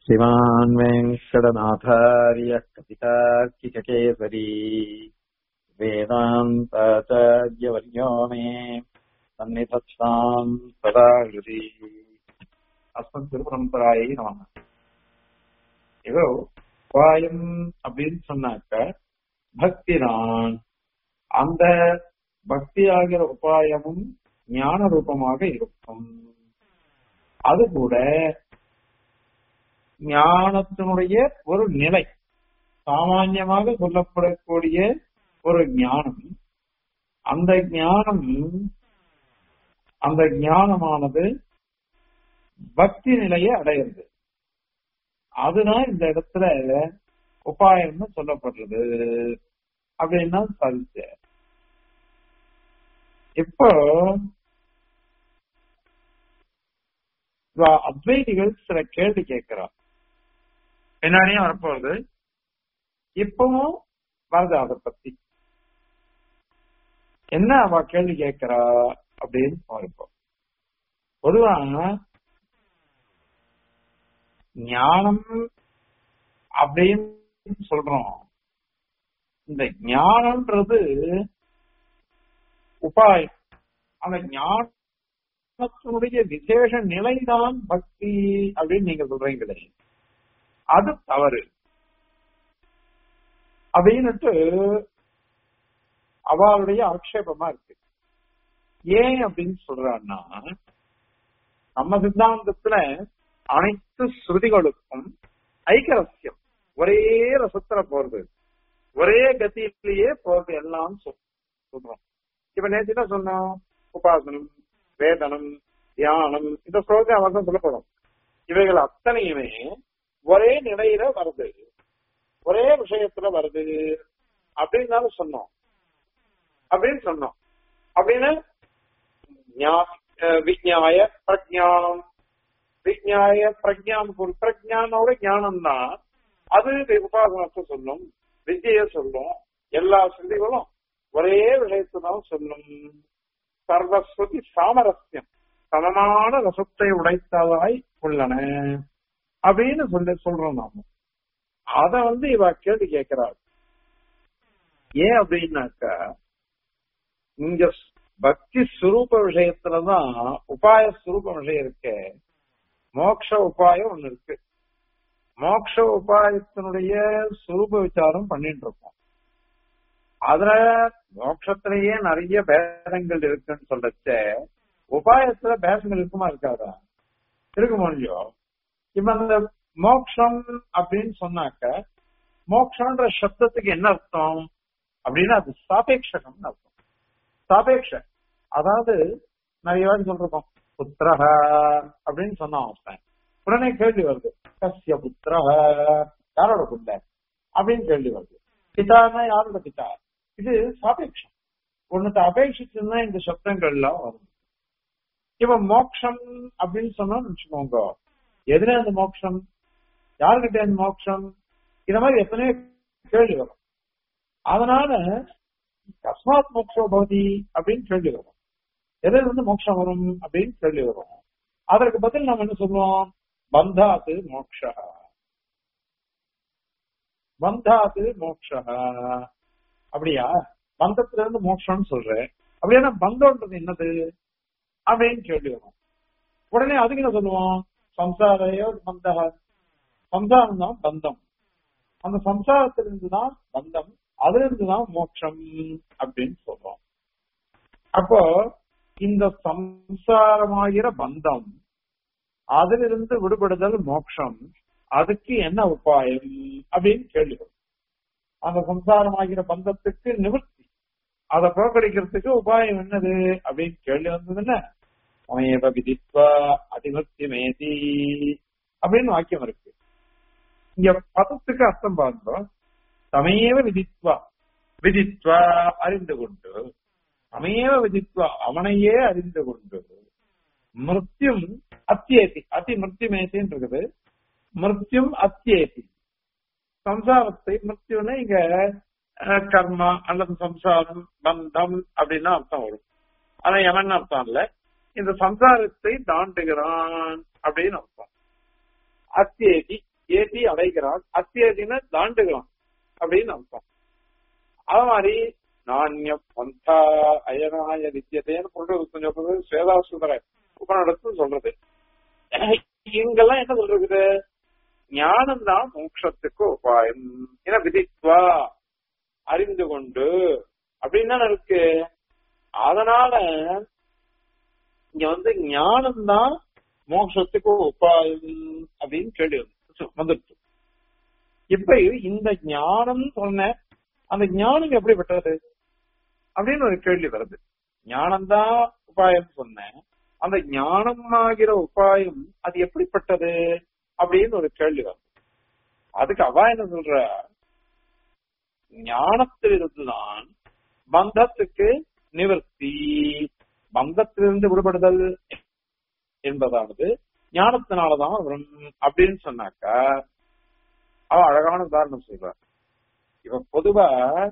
श्रीमान् वेङ्कटनाथार्य कपितार्किककेसरी वेदान्ताचार्यवर्यो मे सन्निधत्ताम् सदा हृदि அஸ்மத் திருப்பரம்பராயை நம ஏதோ உபாயம் அப்படின்னு சொன்னாக்க பக்தி தான் அந்த பக்தி ஆகிற உபாயமும் ஞான ரூபமாக இருக்கும் அது கூட ஞானத்தினுடைய ஒரு நிலை சாமான்யமாக சொல்லப்படக்கூடிய ஒரு ஞானம் அந்த ஞானம் அந்த ஞானமானது பக்தி நிலையை அடையிறது அதுதான் இந்த இடத்துல உபாயம்னு சொல்லப்படுறது அப்படின்னா சாதிச்ச இப்போ அத்வைதிகள் சில கேள்வி கேட்கிறார் பின்னாடியும் வரப்போகுது இப்பவும் வருது அதை பத்தி என்ன அவ கேள்வி கேட்கிறா அப்படின்னு பார்ப்போம் பொதுவாக ஞானம் அப்படின்னு சொல்றோம் இந்த ஞானம்ன்றது உபாயம் அந்த ஞானத்தினுடைய விசேஷ நிலைதான் பக்தி அப்படின்னு நீங்க சொல்றீங்களே அது தவறு அப்படின்னுட்டு அவளுடைய ஆட்சேபமா இருக்கு ஏன் அப்படின்னு சொல்றான்னா நம்ம சித்தாந்தத்துல அனைத்து ஸ்ருதிகளுக்கும் ஐக்கரசியம் ஒரே ரசத்துல போறது ஒரே கத்தியிலேயே போறது எல்லாம் சொல்றோம் இப்ப நேற்று என்ன சொன்னோம் உபாசனம் வேதனம் தியானம் இந்த ஸ்லோகம் அவர் தான் சொல்லப்படும் இவைகள் அத்தனையுமே ஒரே நிலையில வருது ஒரே விஷயத்துல வருது அப்படின்னு சொன்னோம் அப்படின்னு சொன்னோம் அப்படின்னு விஜயாய பிரஜானம் விஜயாய பிரஜானம் பிரஜானோட ஞானம் தான் அது உபாசனத்தை சொல்லும் விஜய சொல்லும் எல்லா ஸ்ருதிகளும் ஒரே விஷயத்தான் சொல்லும் சர்வஸ்வதி சாமரஸ்யம் சமமான ரசத்தை உடைத்ததாய் உள்ளன அப்படின்னு சொல்லி சொல்றோம் நாம அத வந்து இவ கேள்வி கேட்கிறாள் ஏன் அப்படின்னாக்கா இங்க பக்தி சுரூப விஷயத்துலதான் உபாய சுரூப விஷயம் இருக்கு மோக்ஷ உபாயம் ஒண்ணு இருக்கு மோக்ஷ உபாயத்தினுடைய சுரூப விசாரம் பண்ணிட்டு இருக்கோம் அதுல மோட்சத்திலேயே நிறைய பேதங்கள் இருக்குன்னு சொல்லச்ச உபாயத்துல பேதங்கள் இருக்குமா இருக்காதா இருக்குமா இல்லையோ இப்ப அந்த மோக்ஷம் அப்படின்னு சொன்னாக்க மோக்ஷன்ற சப்தத்துக்கு என்ன அர்த்தம் அப்படின்னா அது சாபேட்சகம்னு அர்த்தம் சாபேட்ச அதாவது நிறைய வாட்டி சொல்றோம் புத்திரஹ அப்படின்னு சொன்னான் அவன் உடனே கேள்வி வருது கசிய புத்திரஹ யாரோட புள்ள அப்படின்னு கேள்வி வருது பிதானா யாரோட பிதா இது சாபேட்சம் ஒன்னத்தை அபேட்சிச்சுன்னா இந்த சப்தங்கள்லாம் வரும் இப்ப மோக்ஷம் அப்படின்னு சொன்னோம்னு வச்சுக்கோங்க எதுல அந்த மோக்ஷம் யாருக்கிட்ட அந்த மோக்ஷம் இந்த மாதிரி எத்தனையோ கேள்வி வரும் அதனால கஸ்மாத் மோக்ஷோ பவதி அப்படின்னு கேள்வி வரும் எதில் வந்து மோட்சம் வரும் அப்படின்னு கேள்வி வரும் அதற்கு பதில் நம்ம என்ன சொல்லுவோம் பந்தாத்து மோக்ஷ பந்தாத்து மோக்ஷ அப்படியா பந்தத்துல இருந்து மோட்சம்னு சொல்றேன் அப்படின்னா பந்தம்ன்றது என்னது அப்படின்னு கேள்வி வரும் உடனே அதுக்கு என்ன சொல்லுவோம் சம்சாரையோ பந்தக சம்சாரம் தான் பந்தம் அந்த சம்சாரத்திலிருந்து தான் பந்தம் அதுல இருந்து தான் மோட்சம் அப்படின்னு சொல்றோம் அப்போ இந்த சம்சாரமாகிற பந்தம் அதிலிருந்து விடுபடுதல் மோட்சம் அதுக்கு என்ன உபாயம் அப்படின்னு கேள்வி அந்த சம்சாரமாகிற பந்தத்துக்கு நிவர்த்தி அதை புறக்கணிக்கிறதுக்கு உபாயம் என்னது அப்படின்னு கேள்வி வந்ததுன்னா சமயப விதித்வா அதிமர்த்தி மேதி அப்படின்னு வாக்கியம் இருக்கு இங்க பதத்துக்கு அர்த்தம் பார்த்தோம் சமயவ விதித்வா விதித்வா அறிந்து கொண்டு சமயவ விதித்வா அவனையே அறிந்து கொண்டு மிருத்யும் அத்தியேதி அதி மிருத்யுமேத்தின்னு இருக்குது மிருத்யும் அத்தியேதி சம்சாரத்தை மிருத்யுன்னு இங்க கர்மா அல்லது சம்சாரம் பந்தம் அப்படின்னு அர்த்தம் வரும் ஆனா எவன் அர்த்தம் இல்ல இந்த சம்சாரத்தை தாண்டுகிறான் அப்படின்னு அர்த்தம் அத்தியேதி ஏத்தி அடைகிறான் அத்தியதின தாண்டுகிறான் அப்படின்னு அர்த்தம் அது மாதிரி நாண்ய பந்தா அயனாய வித்தியதேன்னு சொல்றது கொஞ்சம் சுவேதாசுதர உபநடத்து சொல்றது இங்கெல்லாம் என்ன சொல்றது ஞானம் தான் மோட்சத்துக்கு உபாயம் என விதித்வா அறிந்து கொண்டு அப்படின்னு தானே இருக்கு அதனால இங்க வந்து ஞானம் தான் மோட்சத்துக்கு உபாயம் அப்படின்னு கேள்வி வந்து- வந்துருச்சு இப்ப இந்த ஞானம் சொன்ன அந்த ஞானம் எப்படிப்பட்டது அப்படின்னு ஒரு கேள்வி வருது ஞானம்தான் உபாயம் சொன்னேன் அந்த ஞானம் ஆகிற உபாயம் அது எப்படிப்பட்டது அப்படின்னு ஒரு கேள்வி வருது அதுக்கு அவா என்ன சொல்ற ஞானத்திலிருந்துதான் பந்தத்துக்கு நிவர்த்தி பந்தத்திலிருந்து விடுபடுதல் என்பதானது ஞானத்தினாலதான் வரும் அப்படின்னு சொன்னாக்கா அவ அழகான உதாரணம் சொல்ற இப்ப பொதுவா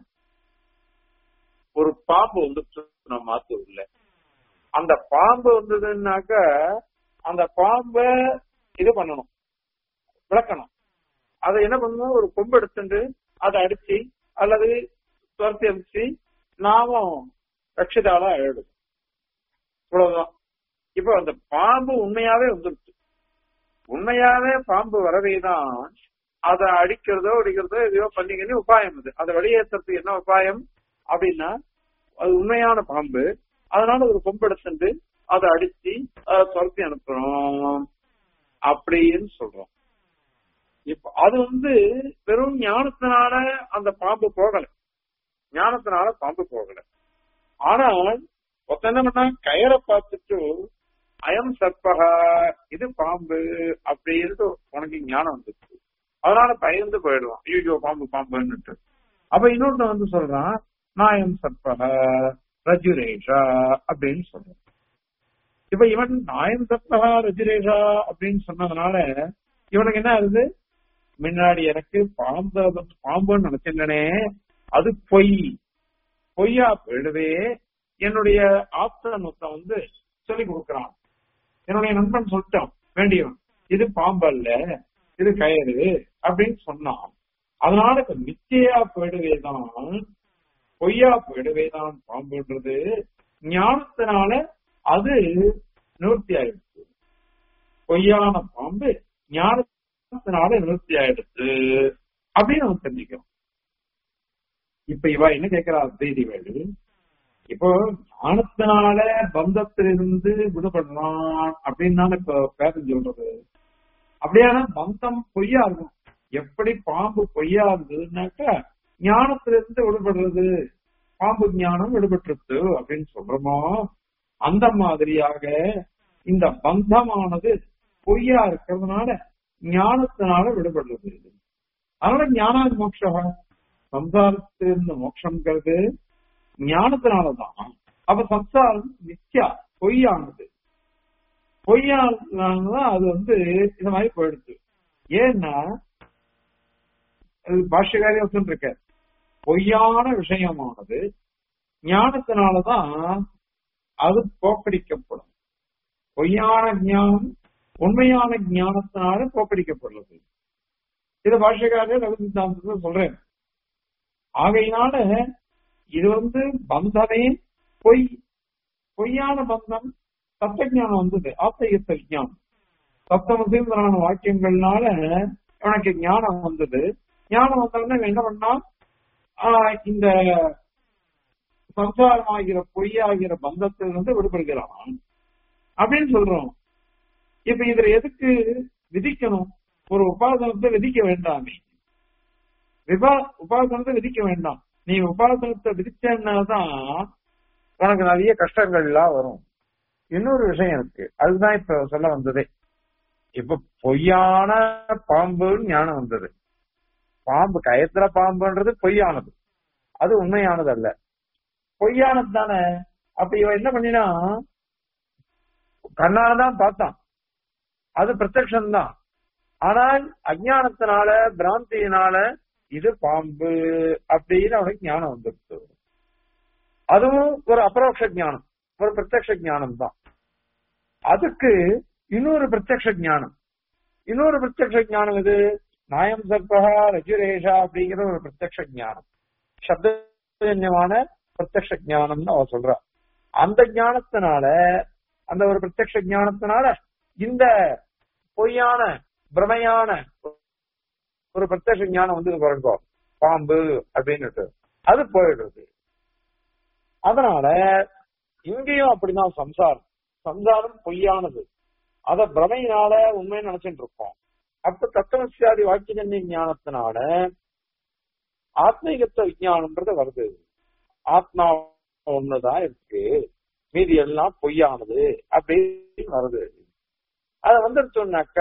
ஒரு பாம்பு வந்து நம்ம மாத்து உள்ள அந்த பாம்பு வந்ததுன்னாக்க அந்த பாம்பை இது பண்ணணும் விளக்கணும் அதை என்ன பண்ணணும் ஒரு கொம்பு எடுத்துட்டு அதை அடிச்சு அல்லது துரத்தி அடிச்சு நாமும் ரட்சிதாளா எழுடும் இவ்வளவுதான் இப்ப அந்த பாம்பு உண்மையாவே வந்துருச்சு உண்மையாவே பாம்பு வரவேதான் அதை அடிக்கிறதோ அடிக்கிறதோ எதையோ பண்ணிக்கணும் உபாயம் அது அதை வெளியேற்றத்துக்கு என்ன உபாயம் அப்படின்னா அது உண்மையான பாம்பு அதனால ஒரு கொம்பு எடுத்துட்டு அதை அடிச்சு அதை துரத்தி அனுப்புறோம் அப்படின்னு சொல்றோம் இப்ப அது வந்து வெறும் ஞானத்தினால அந்த பாம்பு போகல ஞானத்தினால பாம்பு போகல ஆனால் ஒருத்தன் என்ன பண்ணா கயரை பார்த்துட்டு அயம் சர்ப்பகா இது பாம்பு அப்படின்னு உனக்கு ஞானம் வந்துச்சு அதனால பயந்து போயிடுவான் ஐயோ பாம்பு பாம்புன்னுட்டு அப்ப இன்னொருத்தன் வந்து சொல்றான் நாயம் சர்ப்பக ரஜுரேஷா அப்படின்னு சொல்றான் இப்ப இவன் நாயம் சர்ப்பகா ரஜுரேஷா அப்படின்னு சொன்னதுனால இவனுக்கு என்ன ஆகுது முன்னாடி எனக்கு பாம்பு பாம்புன்னு நினைச்சிருந்தனே அது பொய் பொய்யா போயிடுவே என்னுடைய ஆப்தனத்தை வந்து சொல்லி கொடுக்கிறான் என்னுடைய நண்பன் சொல்லிட்டான் வேண்டியவன் இது பாம்பு அல்ல இது கயிறு அப்படின்னு சொன்னான் அதனால இப்ப மிச்சையா போயிடுவேதான் பொய்யா போயிடுவேதான் பாம்புன்றது ஞானத்தினால அது நிவர்த்தி ஆயிடுச்சு பொய்யான பாம்பு ஞானத்தினால நிவர்த்தி ஆயிடுச்சு அப்படின்னு நம்ம தெரிஞ்சுக்கிறோம் இப்ப இவ என்ன கேட்கிறா செய்தி வேடு இப்போ ஞானத்தினால பந்தத்திலிருந்து விடுபடுறான் அப்படின்னு தானே இப்ப பேச சொல்றது அப்படியான பந்தம் பொய்யா இருக்கும் எப்படி பாம்பு பொய்யா இருந்ததுன்னாக்கா ஞானத்திலிருந்து விடுபடுறது பாம்பு ஞானம் விடுபட்டுருச்சு அப்படின்னு சொல்றோமோ அந்த மாதிரியாக இந்த பந்தமானது பொய்யா இருக்கிறதுனால ஞானத்தினால விடுபடுறது அதனால ஞானாதி மோட்சம் சம்சாரத்திலிருந்து மோட்சம்ங்கிறது ஞானத்தினாலதான் அப்ப சம்சாரம் நிச்சயா பொய்யானது பொய்யானதுதான் அது வந்து இந்த மாதிரி போயிடுச்சு ஏன்னா பாஷ்யகாரி ஒருத்தன் இருக்க பொய்யான விஷயமானது ஞானத்தினாலதான் அது போக்கடிக்கப்படும் பொய்யான ஞானம் உண்மையான ஞானத்தினால போக்கடிக்கப்படுறது இது பாஷ்யக்காரர் ரவி சித்தாந்தத்தை சொல்றேன் ஆகையினால இது வந்து பந்தமே பொய் பொய்யான பந்தம் தத்துவஞானம் வந்தது ஆத்தயத்த விஜானம் சப்தமசீந்திரான வாக்கியங்கள்னால எனக்கு ஞானம் வந்தது ஞானம் வந்தவொடனே என்ன பண்ணா இந்த சம்சாரமாகிற பொய்யாகிற பந்தத்திலிருந்து விடுபடுகிறான் அப்படின்னு சொல்றோம் இப்ப இதுல எதுக்கு விதிக்கணும் ஒரு உபாசனத்தை விதிக்க வேண்டாமே விபா உபாசனத்தை விதிக்க வேண்டாம் நீ உபாசனத்தை விதிச்சனாதான் உனக்கு நிறைய கஷ்டங்கள்லாம் வரும் இன்னொரு விஷயம் இருக்கு அதுதான் இப்ப சொல்ல வந்ததே இப்ப பொய்யான பாம்பு ஞானம் வந்தது பாம்பு கயத்துல பாம்புன்றது பொய்யானது அது உண்மையானது அல்ல பொய்யானது தானே அப்ப இவன் என்ன பண்ணினா கண்ணாலதான் பார்த்தான் அது பிரத்யக்ஷம் தான் ஆனால் அஜானத்தினால பிராந்தியினால இது பாம்பு அப்படின்னு அவனுக்கு ஞானம் வந்துருச்சு அதுவும் ஒரு அபரோக்ஷ ஞானம் ஒரு பிரத்யக்ஷ ஞானம் தான் அதுக்கு இன்னொரு பிரத்யக்ஷ ஞானம் இன்னொரு பிரத்யக்ஷ ஞானம் இது நாயம் சர்பகா ரஜுரேஷா அப்படிங்கிற ஒரு பிரத்யக்ஷ ஞானம் சப்தஜன்யமான பிரத்யக்ஷ ஞானம்னு அவ சொல்றா அந்த ஞானத்தினால அந்த ஒரு பிரத்யக்ஷ ஞானத்தினால இந்த பொய்யான பிரமையான ஒரு பிரத்யக்ஷ ஞானம் வந்து பாருங்க பாம்பு அப்படின்னுட்டு அது போயிடுறது அதனால இங்கேயும் அப்படிதான் சம்சாரம் சம்சாரம் பொய்யானது அத பிரமையினால உண்மையை நினைச்சிட்டு இருக்கோம் அப்ப தத்துவசியாதி வாக்கியஜன்ய ஞானத்தினால ஆத்மீகத்துவ விஞ்ஞானம்ன்றது வருது ஆத்மா ஒண்ணுதான் இருக்கு மீதி எல்லாம் பொய்யானது அப்படின்னு வருது அத வந்துருச்சோம்னாக்க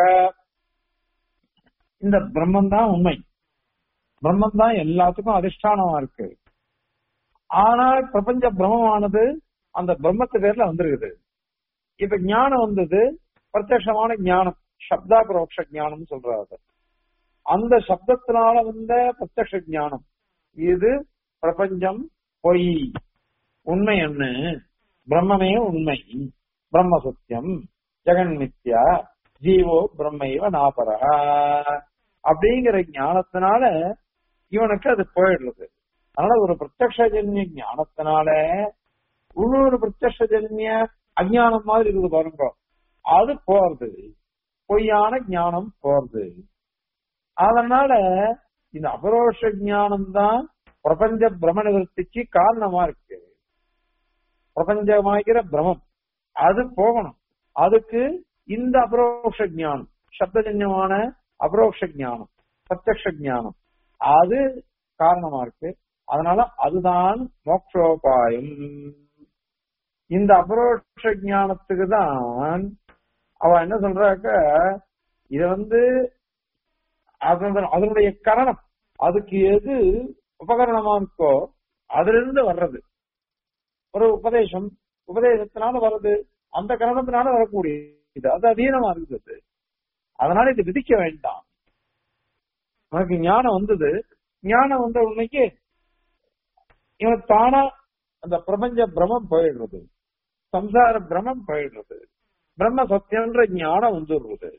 இந்த பிரம்மன் தான் உண்மை பிரம்மன் தான் எல்லாத்துக்கும் அதிஷ்டானமா இருக்கு ஆனால் பிரபஞ்ச பிரம்மமானது அந்த பிரம்மத்து பேர்ல வந்துருக்குது இப்ப ஞானம் வந்தது பிரத்யட்சமான ஞானம் சப்தாபரோக்ஷ ஞானம் சொல்றாரு அந்த சப்தத்தினால வந்த பிரத்யக்ஷ ஞானம் இது பிரபஞ்சம் பொய் உண்மை என்ன பிரம்மமே உண்மை பிரம்ம சத்தியம் ஜெகன் மித்யா ஜீவோ பிரம்மைவ நாபரா அப்படிங்கிற ஞானத்தினால இவனுக்கு அது போயிடுறது அதனால ஒரு பிரத்யக்ஷஜன்ய ஞானத்தினால இன்னொரு பிரத்யக்ஷஜன்ய அஜானம் மாதிரி இருக்குது பாருங்க அது போறது பொய்யான ஞானம் போறது அதனால இந்த அபரோஷ ஞானம் தான் பிரபஞ்ச பிரம நிவர்த்திக்கு காரணமா இருக்கு பிரபஞ்சமாகிற பிரமம் அது போகணும் அதுக்கு இந்த அபரோஷ ஞானம் சப்தஜன்யமான அபரோஷ ஞானம் பிரத்யக்ஷ ஞானம் அது காரணமா இருக்கு அதனால அதுதான் மோக்ஷோபாயம் இந்த அபரோஷ ஞானத்துக்கு தான் அவ என்ன சொல்றாக்க இத வந்து அதன்- அதனுடைய கரணம் அதுக்கு எது உபகரணமா இருக்கோ அதுல இருந்து வர்றது ஒரு உபதேசம் உபதேசத்தினால வர்றது அந்த கரணத்தினால வரக்கூடியது அது அதீனமா இருக்குது அதனால இது விதிக்க வேண்டாம் உனக்கு ஞானம் வந்தது ஞானம் வந்த உண்மைக்கு இவன் தானா அந்த பிரபஞ்ச பிரமம் போயிடுறது சம்சார பிரமம் போயிடுறது பிரம்ம சத்தியம்ன்ற ஞானம் வந்துடுறது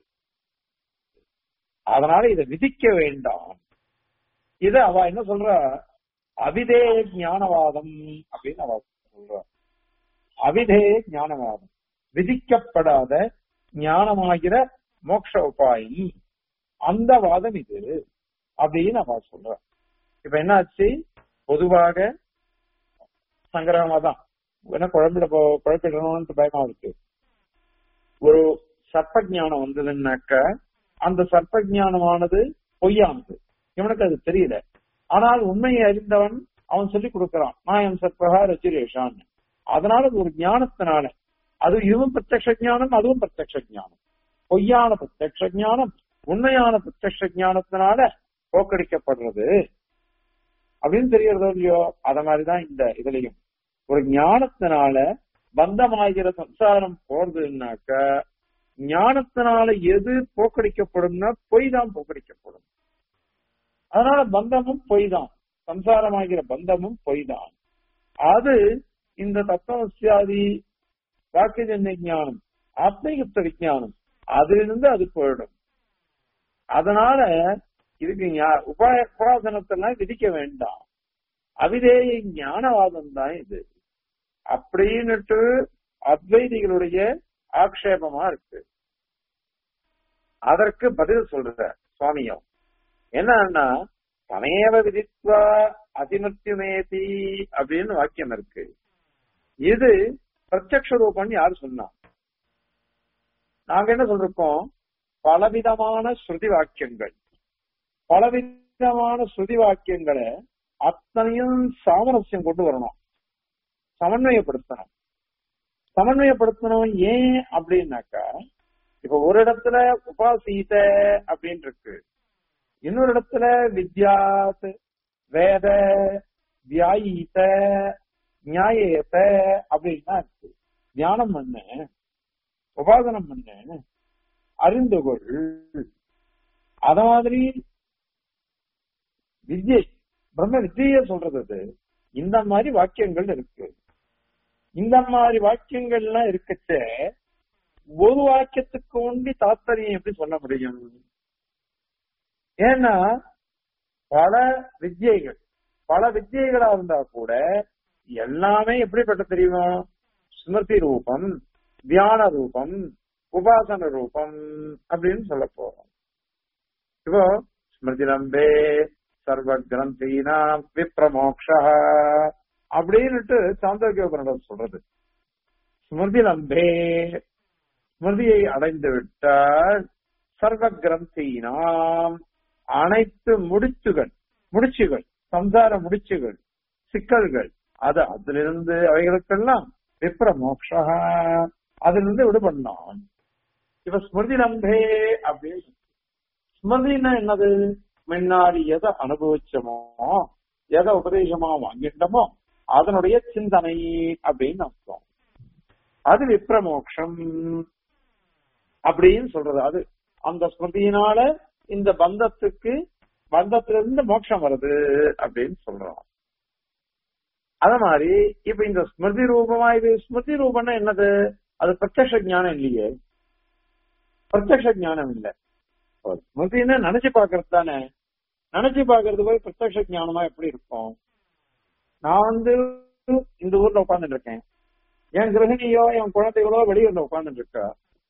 அதனால இதை விதிக்க வேண்டாம் இத அவ என்ன சொல்றா அவிதேய ஞானவாதம் அப்படின்னு அவ சொல்றா அவிதேய ஞானவாதம் விதிக்கப்படாத ஞானமாகிற மோட்ச உபாயம் அந்த வாதம் இது அப்படின்னு அவ சொல்றா இப்ப என்னாச்சு பொதுவாக சங்கரமா தான் என்ன குழம்பிட போ குழப்பிடணும்னு பயமா இருக்கு ஒரு சர்ப்ப ஞானம் வந்ததுன்னாக்க அந்த சர்ப்ப ஞானமானது பொய்யானது இவனுக்கு அது தெரியல ஆனால் உண்மையை அறிந்தவன் அவன் சொல்லி கொடுக்கிறான் நாயம் சர்ப்பகா ரச்சிரேஷான் அதனால அது ஒரு ஞானத்தினால அது இதுவும் பிரத்யக்ஷ ஞானம் அதுவும் பிரத்யக்ஷ ஞானம் பொய்யான பிரத்யக்ஷ ஞானம் உண்மையான பிரத்யக்ஷ ஞானத்தினால போக்கடிக்கப்படுறது அப்படின்னு தெரியறதோ இல்லையோ அத மாதிரிதான் இந்த இதுலயும் ஒரு ஞானத்தினால பந்தமாகிற சம்சாரம் போறதுன்னாக்க ஞானத்தினால எது போக்கடிக்கப்படும்னா பொய் தான் போக்கடிக்கப்படும் அதனால பந்தமும் பொய் தான் சம்சாரமாகிற பந்தமும் பொய் தான் அது இந்த தத்துவசியாதி வாக்கியஜன்ய ஞானம் ஆத்மீகத்த விஞ்ஞானம் அதிலிருந்து அது போயிடும் அதனால இதுக்கு ஞா- உபாய உபாசனத்தெல்லாம் விதிக்க வேண்டாம் அவிதேய ஞானவாதம் தான் இது அப்படின்னுட்டு அத்வைதிகளுடைய ஆக்ஷேபமா இருக்கு அதற்கு பதில் சொல்ற சுவாமியம் என்னன்னா தமேவ விதித்வா அதிமத்தியுமேதி அப்படின்னு வாக்கியம் இருக்கு இது பிரத்யக்ஷ ரூபம் யாரு சொன்னா நாங்க என்ன சொல்றோம் பலவிதமான ஸ்ருதி வாக்கியங்கள் பலவிதமான ஸ்ருதி வாக்கியங்களை அத்தனையும் சாமரஸ்யம் கொண்டு வரணும் சமன்வயப்படுத்தணும் சமன்வயப்படுத்தணும் ஏன் அப்படின்னாக்கா இப்ப ஒரு இடத்துல உபாசீத அப்படின்னு இருக்கு இன்னொரு இடத்துல வித்யாத் வேத வியாயீத நியாயேத அப்படின்னா இருக்கு தியானம் பண்ணு உபாசனம் பண்ணு அறிந்து கொள் அத மாதிரி வித்யை பிரம்ம வித்திய சொல்றது அது இந்த மாதிரி வாக்கியங்கள் இருக்கு இந்த மாதிரி வாக்கியங்கள்லாம் இருக்கச்ச ஒரு வாக்கியத்துக்கு ஒண்டி தாத்பரியம் எப்படி சொல்ல முடியும் ஏன்னா பல வித்யைகள் பல வித்யைகளா இருந்தா கூட எல்லாமே எப்படிப்பட்ட தெரியுமா ஸ்மிருதி ரூபம் தியான ரூபம் உபாசன ரூபம் அப்படின்னு சொல்ல போறோம் இப்போ ஸ்மிருதி நம்பே சர்வ கிரந்தீனாம் விப்ரமோக்ஷ அப்படின்னுட்டு சாந்தோக்கிய உபநிடதம் சொல்றது ஸ்மிருதி நம்பே ஸ்மிருதியை அடைந்து விட்டால் சர்வ கிரந்தீனாம் அனைத்து முடிச்சுகள் முடிச்சுகள் சம்சார முடிச்சுகள் சிக்கல்கள் அது அதிலிருந்து அவைகளுக்கெல்லாம் விப்ர மோக்ஷா அதிலிருந்து விடுபடலாம் இப்ப ஸ்மிருதி நம்பே அப்படின்னு ஸ்மிருதினா என்னது முன்னாடி எதை அனுபவிச்சோமோ எதை உபதேசமா வாங்கிட்டோமோ அதனுடைய சிந்தனை அப்படின்னு அர்த்தம் அது விப்ரமோக்ஷம் அப்படின்னு சொல்றது அது அந்த ஸ்மிருதியினால இந்த பந்தத்துக்கு பந்தத்திலிருந்து மோட்சம் வருது அப்படின்னு சொல்றோம் அத மாதிரி இப்ப இந்த ஸ்மிருதி ரூபமா இது ஸ்மிருதி ரூபம்னா என்னது அது பிரத்யக்ஷ ஞானம் இல்லையே பிரத்யக்ஷ ஞானம் இல்ல ஸ்மிருதின்னு நினைச்சு பாக்குறது தானே நினைச்சு பாக்குறது போய் பிரத்யக்ஷ ஞானமா எப்படி இருக்கும் நான் வந்து இந்த ஊர்ல உட்கார்ந்துட்டு இருக்கேன் என் கிரகிணியோ என் குழந்தைகளோ வெளியூர்ல உட்கார்ந்துட்டு இருக்கா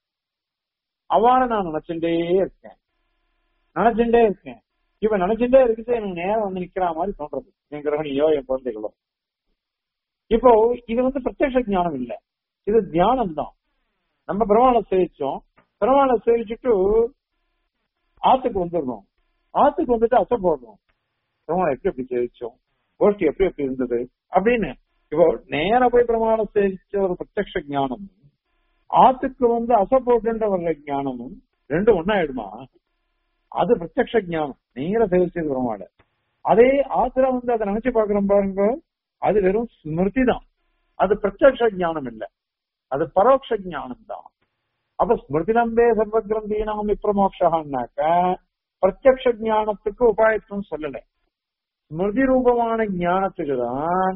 அவளை நான் நினைச்சுட்டே இருக்கேன் நினைச்சுட்டே இருக்கேன் இப்ப நினைச்சுட்டே இருக்குது எனக்கு நேரம் வந்து நிக்கிற மாதிரி தோன்றது என் கிரகணியோ என் குழந்தைகளோ இப்போ இது வந்து பிரத்யக்ஷ ஞானம் இல்ல இது தியானம் தான் நம்ம பெருமாளை சேவிச்சோம் பெருமாளை சேவிச்சுட்டு ஆத்துக்கு வந்துடணும் ஆத்துக்கு வந்துட்டு அசை போடணும் பெருமாளை எப்படி எப்படி சேவிச்சோம் கோஷ்டி எப்படி எப்படி இருந்தது அப்படின்னு இப்போ நேர போய் பிரமாணம் சேவிச்ச ஒரு பிரத்யக்ஷ ஞானம் ஆத்துக்கு வந்து அசை போட்டுன்ற ஒரு ஞானமும் ரெண்டும் ஒன்னாயிடுமா அது பிரத்யக்ஷ ஞானம் நேர சேவிச்சது பெருமாளை அதே ஆத்திர வந்து அதை நினைச்சு பாக்குறோம் பாருங்க அது வெறும் ஸ்மிருதி தான் அது பிரத்யக்ஷ ஞானம் இல்ல அது பரோட்ச ஞானம் தான் அப்ப ஸ்மிருதி நம்பே சர்வகிரந்தீனாம் விப்ரமோக்ஷான்னாக்க பிரத்யக்ஷ ஞானத்துக்கு உபாயத்துவம் சொல்லல ஸ்மிருதி ரூபமான ஞானத்துக்கு தான்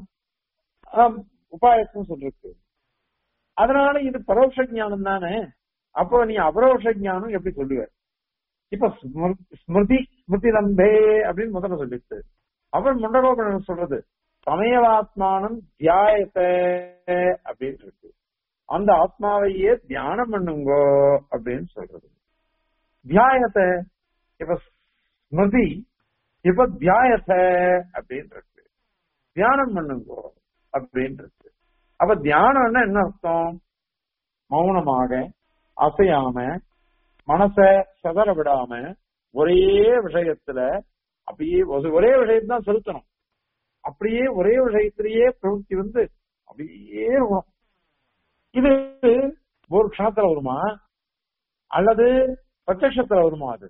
உபாயத்துவம் சொல்லிருக்கு அதனால இது பரோட்ச ஞானம் தானே அப்போ நீ அபரோஷ ஞானம் எப்படி சொல்லுவ இப்ப ஸ்மிருதி ஸ்மிருதி நம்பே அப்படின்னு முதல்ல சொல்லிட்டு அவன் முண்டகோபன் சொல்றது சமயவாத்மானம் தியாயத்த அப்படின்னு இருக்கு அந்த ஆத்மாவையே தியானம் பண்ணுங்கோ அப்படின்னு சொல்றது தியாயத்தை இப்ப ஸ்மிருதி இப்ப தியாயத்த அப்படின்னு இருக்கு தியானம் பண்ணுங்கோ அப்படின்னு இருக்கு அப்ப தியானம்னா என்ன அர்த்தம் மௌனமாக அசையாம மனச செதற விடாம ஒரே விஷயத்துல அப்படியே ஒரே விஷயத்தான் செலுத்தணும் அப்படியே ஒரே விஷயத்திலேயே பிரவൃத்தி வந்து அப்படியே வரும் இது ஒரு க்ஷணத்துல வருமா அல்லது பிரத்யத்துல வருமா அது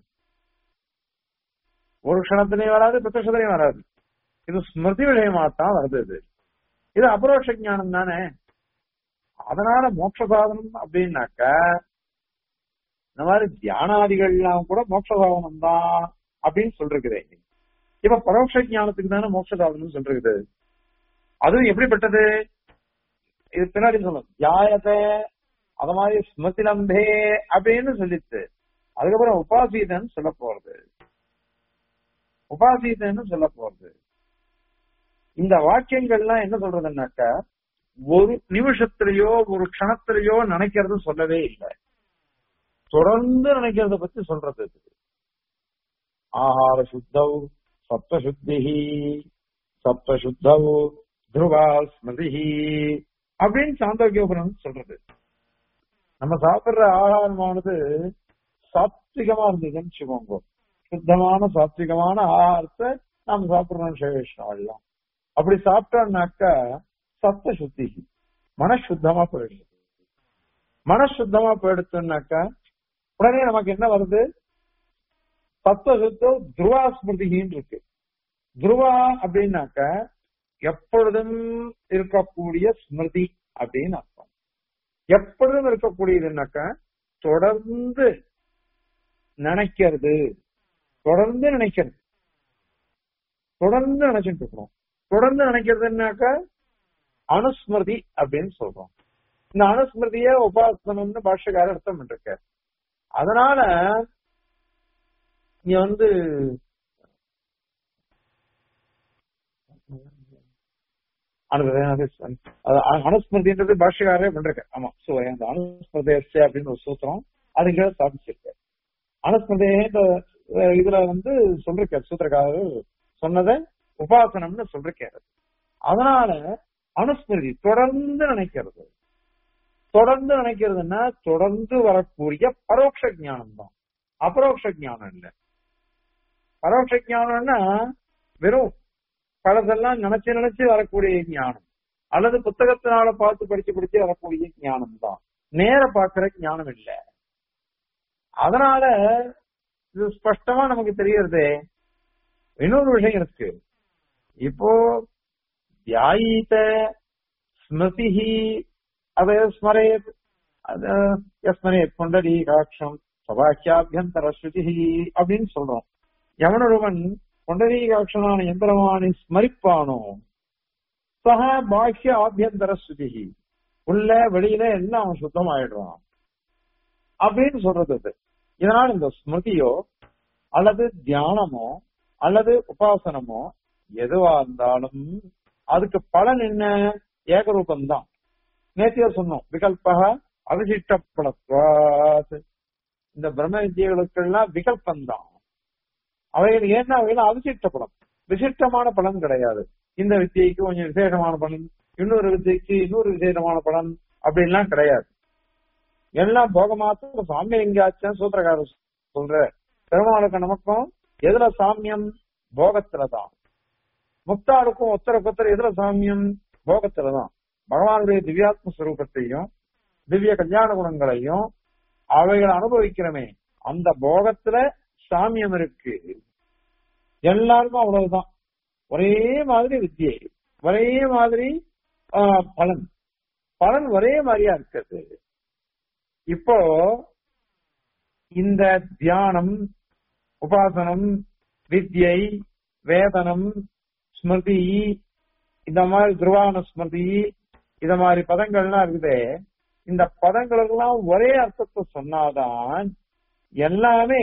ஒரு க்ஷணத்திலையும் வராது பிரத்யத்திலையும் வராது இது ஸ்மிருதி விஷயமா தான் வருது இது இது அபரோஷ ஞானம் தானே அதனால மோட்ச சாதனம் அப்படின்னாக்க இந்த மாதிரி தியானாதிகள்லாம் கூட மோட்ச சாதனம் தான் அப்படின்னு சொல்றேன் இப்ப பரோட்ச ஞானத்துக்கு தானே மோட்ச சாதனம் சொல்றது அதுவும் எப்படிப்பட்டது இது பின்னாடி சொல்லணும் தியாயத்தை அத மாதிரி ஸ்மிருதி நம்பே அப்படின்னு சொல்லிச்சு அதுக்கப்புறம் உபாசீதன்னு சொல்ல போறது உபாசீதன்னு சொல்ல போறது இந்த வாக்கியங்கள்லாம் என்ன சொல்றதுன்னாக்க ஒரு நிமிஷத்திலேயோ ஒரு க்ஷணத்திலேயோ நினைக்கிறது சொல்லவே இல்லை தொடர்ந்து நினைக்கிறத பத்தி சொல்றது ஆஹார சுத்தவ் சப்தசுத்தி சப்தசுத்தவ் துருவா ஸ்மிருதி அப்படின்னு சாந்தோக்கியோபுரம் சொல்றது நம்ம சாப்பிடுற ஆகாரமானது சாத்விகமா இருந்ததுன்னு வச்சுக்கோங்க சுத்தமான சாத்விகமான ஆகாரத்தை நாம சாப்பிடுறோம் சேவேஷ்ணம் அப்படி சாப்பிட்டோம்னாக்கா சப்த சுத்தி மனசுத்தமா போயிடுது மனசுத்தமா போயிடுச்சுன்னாக்கா உடனே நமக்கு என்ன வருது சப்த சுத்தம் துருவா ஸ்மிருதின்னு இருக்கு துருவா அப்படின்னாக்க எப்பொழுதும் இருக்கக்கூடிய ஸ்மிருதி அப்படின்னு அர்த்தம் எப்பொழுதும் இருக்கக்கூடியதுன்னாக்க தொடர்ந்து நினைக்கிறது தொடர்ந்து நினைக்கிறது தொடர்ந்து நினைச்சிட்டு இருக்கிறோம் தொடர்ந்து நினைக்கிறதுனாக்க அனுஸ்மிருதி அப்படின்னு சொல்றோம் இந்த அனுஸ்மிருதியே உபாசனம்னு பாஷ்யக்காரர் அர்த்தம் பண்ணிருக்கார் அதனால இங்க வந்து அனுஸ்மிருதின்றது பாஷ்யக்காரரே பண்றாரு ஆமா சோ அந்த அனுஸ்மிருதேச அப்படின்னு ஒரு சூத்திரம் அது இங்க சாதிச்சிருக்கு அனுஸ்மிருதேன்ற இதுல வந்து சொல்லிருக்காரு சூத்திரக்காரர் சொன்னதை உபாசனம்னு சொல்லிருக்காரு அதனால அனுஸ்மிருதி தொடர்ந்து நினைக்கிறது தொடர்ந்து நினைக்கிறதுன்னா தொடர்ந்து வரக்கூடிய பரோட்ச ஞானம் தான் அபரோக்ஷ ஞானம் இல்ல பரோட்ச ஞானம்னா வெறும் பழசெல்லாம் நினைச்சு நினைச்சு வரக்கூடிய ஞானம் அல்லது புத்தகத்தினால பார்த்து படிச்சு படிச்சு வரக்கூடிய ஞானம் தான் நேர பாக்குற ஞானம் இல்ல அதனால இது ஸ்பஷ்டமா நமக்கு தெரியறதே இன்னொரு விஷயம் இருக்கு இப்போ தியாயீத ஸ்மிருதி அதை ஸ்மரேத் அது ஸ்மரேத் புண்டரீகாட்சம் சபாக்கியாபியந்தர ஸ்ருதி அப்படின்னு சொல்றோம் எவனொருவன் புண்டரீகாட்சனான எந்திரமானை ஸ்மரிப்பானோ சக பாக்கிய ஆபியந்தர ஸ்ருதி உள்ள வெளியில எல்லாம் அவன் சுத்தமாயிடுவான் அப்படின்னு சொல்றது அது இதனால இந்த ஸ்மிருதியோ அல்லது தியானமோ அல்லது உபாசனமோ எதுவா இருந்தாலும் அதுக்கு பலன் என்ன ஏகரூபம்தான் நேத்தியா சொன்னோம் விகல்பக அவிசிஷ்டப்படத்வாத் இந்த பிரம்ம வித்தியர்களுக்கெல்லாம் விகல்பம் தான் அவைகள் ஏன்னா அவைகள் அவிசிஷ்ட பலம் விசிஷ்டமான பலன் கிடையாது இந்த வித்தியைக்கு கொஞ்சம் விசேஷமான பலன் இன்னொரு வித்தியைக்கு இன்னொரு விசேஷமான பலன் அப்படின்லாம் கிடையாது எல்லாம் போக மாத்திரம் சாமியம் எங்கேயாச்சும் சூத்திரக்காரர் சொல்ற பெருமாளுக்கு நமக்கும் எதுல சாமியம் போகத்துலதான் முக்தாருக்கும் ஒத்தருக்கு ஒத்தர் எதுல சாமியம் போகத்துலதான் பகவானுடைய திவ்யாத்ம ஸ்வரூபத்தையும் திவ்ய கல்யாண குணங்களையும் அவைகளை அனுபவிக்கிறோமே அந்த போகத்துல சாமியம் இருக்கு எல்லாருக்கும் அவ்வளவுதான் ஒரே மாதிரி வித்தியை ஒரே மாதிரி பலன் பலன் ஒரே மாதிரியா இருக்குது இப்போ இந்த தியானம் உபாசனம் வித்யை வேதனம் ஸ்மிருதி இந்த மாதிரி துருவான ஸ்மிருதி இந்த மாதிரி பதங்கள்லாம் இருக்குது இந்த பதங்களுக்கெல்லாம் ஒரே அர்த்தத்தை சொன்னாதான் எல்லாமே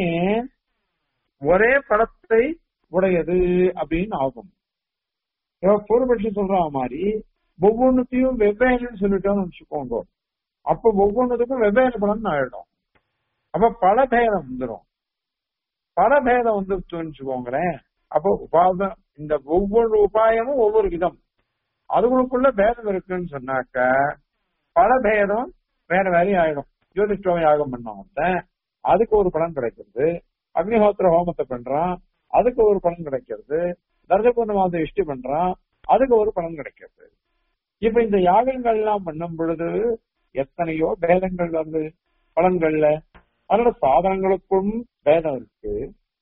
ஒரே படத்தை உடையது அப்படின்னு ஆகும் பூர்வபட்சி சொல்ற மாதிரி ஒவ்வொன்றுத்தையும் வெவ்வேறுன்னு சொல்லிட்டோம்னு வச்சுக்கோங்க அப்ப ஒவ்வொன்றுத்துக்கும் வெவ்வேறு பலன் ஆயிடும் அப்ப பல பேதம் வந்துடும் பல பேதம் வந்துருச்சுன்னு வச்சுக்கோங்களேன் அப்போ உபாதம் இந்த ஒவ்வொரு உபாயமும் ஒவ்வொரு விதம் அதுகளுக்குள்ள பேதம் இருக்குன்னு சொன்னாக்க பல பேதம் வேற வேறையும் ஆயிடும் ஜோதிஷ்டோம யாகம் பண்ணவங்க அதுக்கு ஒரு பலன் கிடைக்கிறது அக்னிஹோத்திர ஹோமத்தை பண்றான் அதுக்கு ஒரு பலன் கிடைக்கிறது தர்ஜபூர்ண மாதம் இஷ்டி பண்றான் அதுக்கு ஒரு பலன் கிடைக்கிறது இப்ப இந்த யாகங்கள் எல்லாம் பண்ணும் பொழுது எத்தனையோ பேதங்கள் வந்து பலன்கள்ல அதோட சாதனங்களுக்கும் பேதம் இருக்கு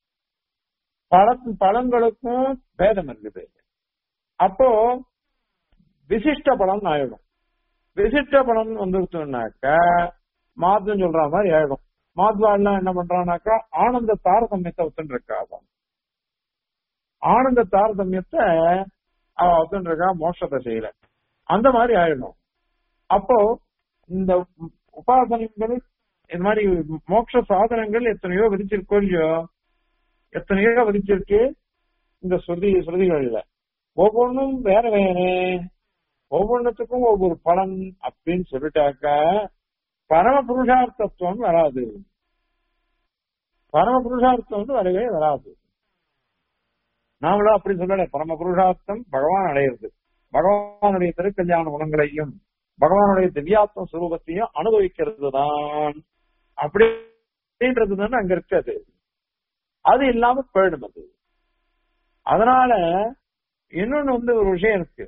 பல பலன்களுக்கும் பேதம் இருக்குது அப்போ விசிஷ்ட பலன் ஆயிடும் விசிஷ்ட பலன் வந்துருச்சுனாக்க மாதம் சொல்ற மாதிரி ஆயிடும் மாத்வாள்லாம் என்ன பண்றான்னாக்கா ஆனந்த தாரதமியத்தை ஒத்துன்னு இருக்காதான் ஆனந்த தாரதமியத்தை அவ ஒத்துன்னு இருக்கா மோட்சத்தை செய்யல அந்த மாதிரி ஆயிடும் அப்போ இந்த உபாசனங்கள் இந்த மாதிரி மோட்ச சாதனங்கள் எத்தனையோ விதிச்சிருக்கோ இல்லையோ எத்தனையோ விதிச்சிருக்கு இந்த ஸ்ருதி ஸ்ருதிகள்ல ஒவ்வொன்றும் வேற வேற ஒவ்வொன்றுத்துக்கும் ஒவ்வொரு பலன் அப்படின்னு சொல்லிட்டாக்க பரம புருஷார்த்தத்துவம் வராது பரம புருஷார்த்தம் வந்து வரவே வராது நாமளும் அப்படி சொல்லல பரம புருஷார்த்தம் பகவான் அடையிறது பகவானுடைய திருக்கல்யாண குணங்களையும் பகவானுடைய திவ்யாத்ம சுரூபத்தையும் அனுபவிக்கிறது தான் அப்படின்றது தானே அங்க இருக்காது அது இல்லாம போயிடும் அது அதனால இன்னொன்னு வந்து ஒரு விஷயம் இருக்கு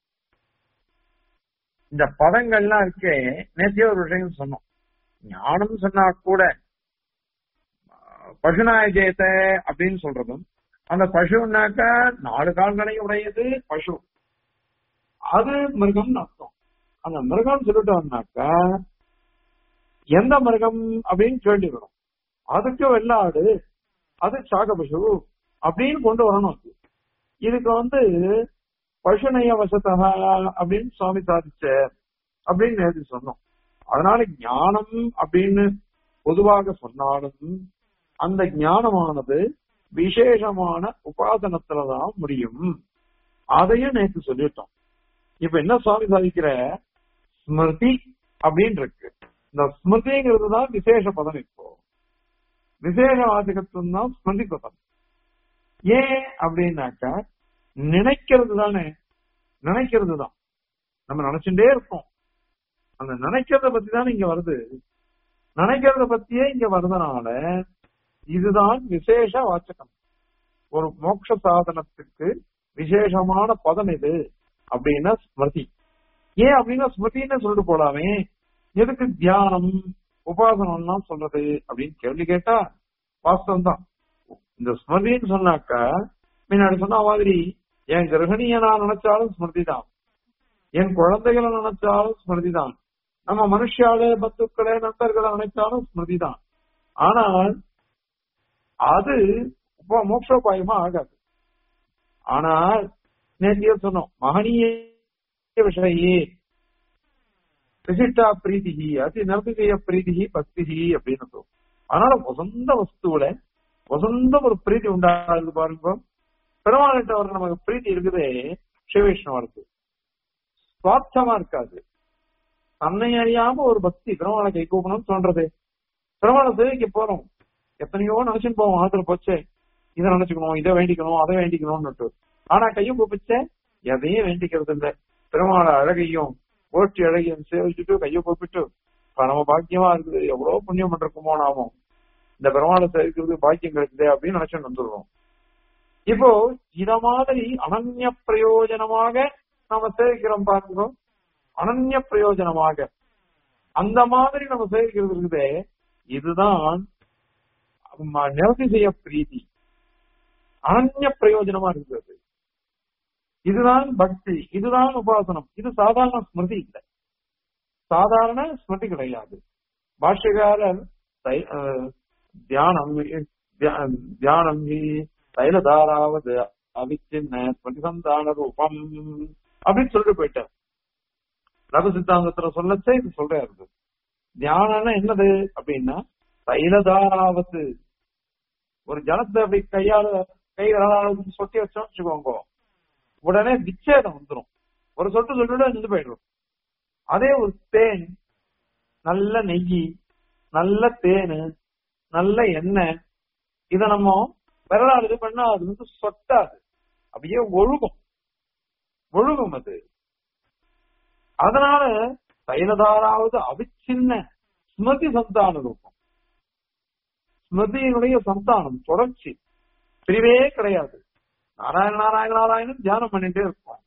இந்த பதங்கள்லாம் இருக்கே நேத்தியே ஒரு விஷயம் சொன்னோம் ஞானம் சொன்னா கூட பசுநாய ஜெயத்த அப்படின்னு சொல்றதும் அந்த பசுனாக்க நாலு கால்களை உடையது பசு அது மிருகம்னு அர்த்தம் அந்த மிருகம் சொல்லிட்டோம்னாக்கா எந்த மிருகம் அப்படின்னு கேள்வி வரும் அதுக்கு வெள்ளாடு அது சாக பசு அப்படின்னு கொண்டு வரணும் இதுக்கு வந்து பசுநய வசதா அப்படின்னு சுவாமி சாதிச்ச அப்படின்னு நேற்று சொன்னோம் அதனால ஞானம் அப்படின்னு பொதுவாக சொன்னாலும் அந்த ஞானமானது விசேஷமான உபாசனத்துலதான் முடியும் அதையும் நேற்று சொல்லிட்டோம் இப்ப என்ன சுவாமி சாதிக்கிற ஸ்மிருதி அப்படின்னு இருக்கு இந்த ஸ்மிருதிங்கிறது தான் விசேஷ பதம் இப்போ விசேஷ வாசகத்துவம் தான் ஸ்மிருதி பதம் ஏன் அப்படின்னாக்கா நினைக்கிறது தானே நினைக்கிறது தான் நம்ம நினைச்சுட்டே இருக்கோம் அந்த நினைக்கிறத பத்தி தானே இங்க வருது நினைக்கிறத பத்தியே இங்க வருதுனால இதுதான் விசேஷ வாச்சகம் ஒரு மோட்ச சாதனத்துக்கு விசேஷமான பதம் இது அப்படின்னா ஸ்மிருதி ஏன் அப்படின்னா ஸ்மிருதின்னு சொல்லிட்டு போலாமே எதுக்கு தியானம் உபாசனம்லாம் சொல்றது அப்படின்னு கேள்வி கேட்டா வாஸ்தவம் தான் இந்த ஸ்மிருதின்னு சொன்னாக்கா முன்னாடி சொன்ன மாதிரி என் கிரகணிய நான் நினைச்சாலும் ஸ்மிருதி தான் என் குழந்தைகளை நினைச்சாலும் ஸ்மிருதி தான் நம்ம மனுஷாலே பத்துக்களே நண்பர்களை நினைச்சாலும் ஸ்மிருதி தான் ஆனால் அது இப்போ மோட்சோபாயமா ஆகாது ஆனால் நேற்றைய சொன்னோம் மகனீய விஷயே விசிட்டா பிரீதிகி அதி நர்திகய பிரீதிகி பக்திகி அப்படின்னு சொல்லும் அதனால வசந்த வஸ்துவில வசந்த ஒரு பிரீதி உண்டாகுது பாருங்க பெருமாள்கிட்ட வர நமக்கு பிரீதி இருக்குதே சிவவிஷ்ணவா இருக்கு சுவார்த்தமா இருக்காது தன்னை அறியாம ஒரு பக்தி பெருமாளை கை கூப்பணும்னு தோன்றது பெருமாளை சேவைக்கு போறோம் எத்தனையோ நினைச்சுன்னு போவோம் ஆத்துல போச்சே இதை நினைச்சுக்கணும் இதை வேண்டிக்கணும் அதை வேண்டிக்கணும்னு ஆனா கையும் கூப்பிச்சே எதையும் வேண்டிக்கிறது இல்ல பெருமாளை அழகையும் ஓட்டி அழகையும் சேவிச்சுட்டு கையை கூப்பிட்டு பரம பாக்கியமா இருக்குது எவ்வளவு புண்ணியம் பண்றோமோ நாமும் இந்த பெருமாளை சேவிக்கிறது பாக்கியம் கிடைக்குது அப்படின்னு நினைச்சுட்டு வந்துடுறோம் இப்போ இத மாதிரி அனன்ய பிரயோஜனமாக நாம சேவிக்கிறோம் பாருங்க அனன்ய பிரயோஜனமாக அந்த மாதிரி நம்ம சேவிக்கிறது இருக்குதே இதுதான் நிரதி செய்ய பிரீதி அனன்ய பிரயோஜனமா இருக்கிறது இதுதான் பக்தி இதுதான் உபாசனம் இது சாதாரண ஸ்மிருதி இல்லை சாதாரண ஸ்மிருதி கிடையாது பாஷ்யகாரர் தியானம் தியானம் தைலதாராவது அவிச்சின்ன ஸ்மிருதிசந்தான ரூபம் அப்படின்னு சொல்லிட்டு போயிட்டார் ரகு சித்தாந்தத்துல சொல்லச்சே இது சொல்றாரு தியானம்னா என்னது அப்படின்னா தைலதாராவது ஒரு ஜலத்தை அப்படி கையால கை சொட்டி வச்சோம் வச்சுக்கோங்க உடனே விச்சேதம் வந்துடும் ஒரு சொட்டு சொல்லிட்டு நின்று போயிடும் அதே ஒரு தேன் நல்ல நெய் நல்ல தேனு நல்ல எண்ணெய் இத நம்ம விரலால் இது பண்ணா அது வந்து சொட்டாது அப்படியே ஒழுகும் ஒழுகும் அது அதனால தைலதாராவது அவிச்சின்ன ஸ்மிருதி சந்தான ரூபம் ஸ்மிருதியினுடைய சந்தானம் தொடர்ச்சி பிரிவே கிடையாது நாராயண நாராயண நாராயணன் தியானம் பண்ணிட்டே இருப்போம்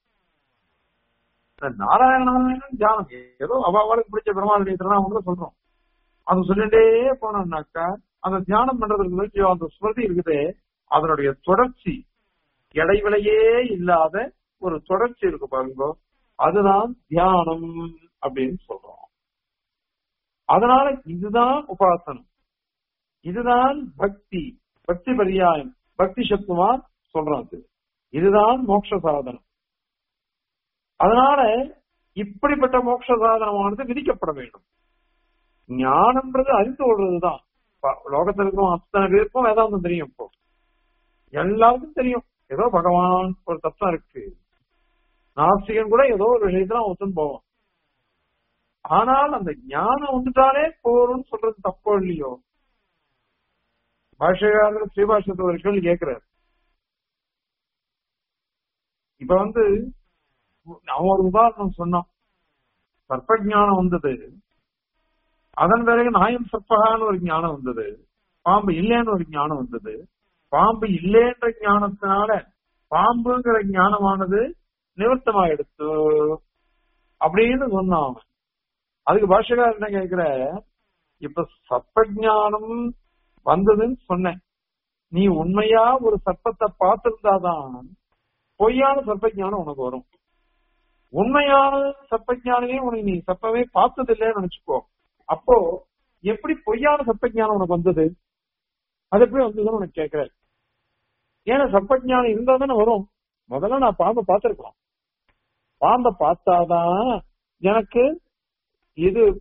நாராயண நாராயணன் தியானம் ஏதோ அவாவாளுக்கு பிடிச்ச பெருமாளுடைய திருநாமங்களை சொல்றோம் அது சொல்லிட்டே போனோம்னாக்கா அந்த தியானம் பண்றதுக்கு வச்சு அந்த ஸ்மிருதி இருக்குதே அதனுடைய தொடர்ச்சி இடைவிலையே இல்லாத ஒரு தொடர்ச்சி இருக்கு பாருங்க அதுதான் தியானம் அப்படின்னு சொல்றோம் அதனால இதுதான் உபாசனம் இதுதான் பக்தி பக்தி பரியாயம் பக்தி சத்துவா சொல்றாங்க இதுதான் மோட்ச சாதனம் அதனால இப்படிப்பட்ட மோட்ச சாதனமானது விதிக்கப்பட வேண்டும் ஞானம்ன்றது அறிந்து கொள்றதுதான் லோகத்தில் இருக்கும் அத்தனை பேருக்கும் வேதாந்தம் தெரியும் இப்போ எல்லாருக்கும் தெரியும் ஏதோ பகவான் ஒரு தத்துவம் இருக்கு நாஸ்திகன் கூட ஏதோ ஒரு விஷயத்துல ஒத்துன்னு போவான் ஆனால் அந்த ஞானம் வந்துட்டாலே போறோம்னு சொல்றது தப்போ இல்லையோ பாஷகாரர் ஸ்ரீபாஷத்தை ஒரு கேள்வி கேட்கிறார் இப்ப வந்து அவன் ஒரு உதாரணம் சொன்னான் சர்ப்ப ஞானம் வந்தது அதன் பிறகு நாயம் சர்ப்பகான்னு ஒரு ஞானம் வந்தது பாம்பு இல்லைன்னு ஒரு ஞானம் வந்தது பாம்பு இல்லைன்ற ஞானத்தினால பாம்புங்கிற ஞானமானது நிவர்த்தமா எடுத்து அப்படின்னு சொன்னான் அவன் அதுக்கு பாஷகார் என்ன கேக்குற இப்ப சர்ப்ப ஞானம் வந்ததுன்னு சொன்னேன் நீ உண்மையா ஒரு சர்ப்பத்தை பார்த்திருந்தாதான் பொய்யான சர்ப்ப ஞானம் உனக்கு வரும் உண்மையான சர்ப்ப ஞானமே உனக்கு நீ சர்ப்பமே பார்த்தது இல்லைன்னு நினைச்சுக்கோ அப்போ எப்படி பொய்யான சர்ப்ப ஞானம் உனக்கு வந்தது அது எப்படி வந்ததுன்னு உனக்கு கேட்கிறேன் ஏன்னா சர்ப்ப ஞானம் இருந்தா தானே வரும் முதல்ல நான் பாம்பை பார்த்திருக்கலாம் பாம்பை பார்த்தாதான் எனக்கு இது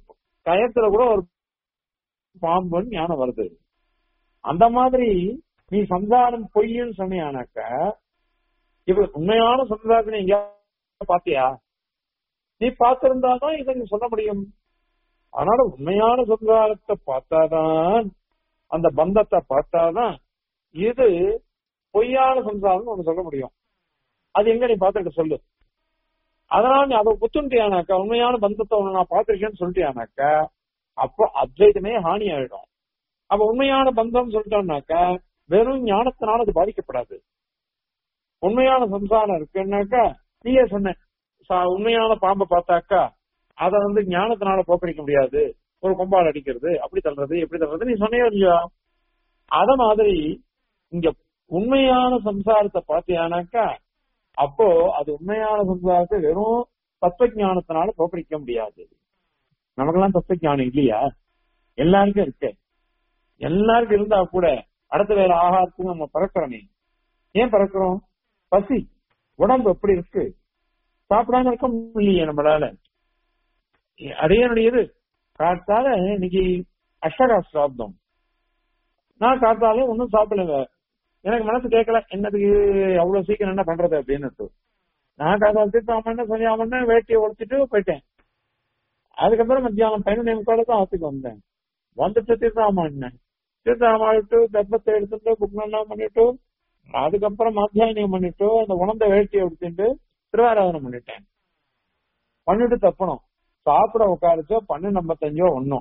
கயத்துல கூட ஒரு பாம்புன்னு ஞானம் வருது அந்த மாதிரி நீ சம்சாரம் பொய்ன்னு சொன்னியானாக்க இப்ப உண்மையான சம்சாரத்தை நீ எங்கேயாவது பாத்தியா நீ பார்த்திருந்தாதான் இதை நீ சொல்ல முடியும் அதனால உண்மையான சம்சாரத்தை பார்த்தாதான் அந்த பந்தத்தை பார்த்தாதான் இது பொய்யான சம்சாரம் ஒண்ணு சொல்ல முடியும் அது எங்க நீ பார்த்துட்டு சொல்லு அதனால நீ அதை புத்துண்டியானாக்கா உண்மையான பந்தத்தை ஒண்ணு நான் பார்த்திருக்கேன்னு சொல்லிட்டியானாக்கா அப்போ அத்வைதமே ஹானி ஆயிடும் அப்ப உண்மையான பந்தம் சொல்லிட்டோம்னாக்கா வெறும் ஞானத்தினால அது பாதிக்கப்படாது உண்மையான சம்சாரம் இருக்குன்னாக்கா நீயே சொன்ன சா- உண்மையான பாம்பை பார்த்தாக்கா அதை வந்து ஞானத்தினால போக்கடிக்க முடியாது ஒரு கொம்பால் அடிக்கிறது அப்படி தள்ளுறது எப்படி தள்ளுறது நீ சொன்னியோ இல்லையா அத மாதிரி இங்க உண்மையான சம்சாரத்தை பார்த்தியானாக்கா அப்போ அது உண்மையான சம்சாரத்தை வெறும் தத்துவ ஞானத்தினால போக்கடிக்க முடியாது நமக்கெல்லாம் தத்துவ ஞானம் இல்லையா எல்லாருக்கும் இருக்கு எல்லாருக்கும் இருந்தா கூட அடுத்த வேற ஆகாரத்துக்கு நம்ம பறக்கிறோமே ஏன் பறக்கிறோம் பசி உடம்பு எப்படி இருக்கு சாப்பிடாம இருக்க முடியலையே நம்மளால அதே என்னுடையது காத்தால இன்னைக்கு அஷ்டகா சாப்பிட்டோம் நான் காத்தாலே ஒன்னும் சாப்பிடல எனக்கு மனசு கேட்கல என்னதுக்கு அவ்வளவு சீக்கிரம் என்ன பண்றது அப்படின்னு நான் காத்தால தீர்த்தாமண்ண சொல்லாமண்ண வேட்டியை உடைச்சிட்டு போயிட்டேன் அதுக்கப்புறம் மத்தியானம் பதினொன்று முக்கால தான் ஆத்துக்கு வந்தேன் வந்துட்டு தீர்த்தாமண்ண தீர்த்தாமாட்டு தர்ப்பத்தை எடுத்துட்டு புக்னெல்லாம் பண்ணிட்டு அதுக்கப்புறம் மத்தியானம் பண்ணிட்டு அந்த உணர்ந்த வேட்டியை எடுத்துட்டு திருவாராதனம் பண்ணிட்டேன் பண்ணிட்டு தப்பணும் சாப்பிட உட்காருச்சோ பன்னெண்டு ஐம்பத்தஞ்சோ ஒன்னும்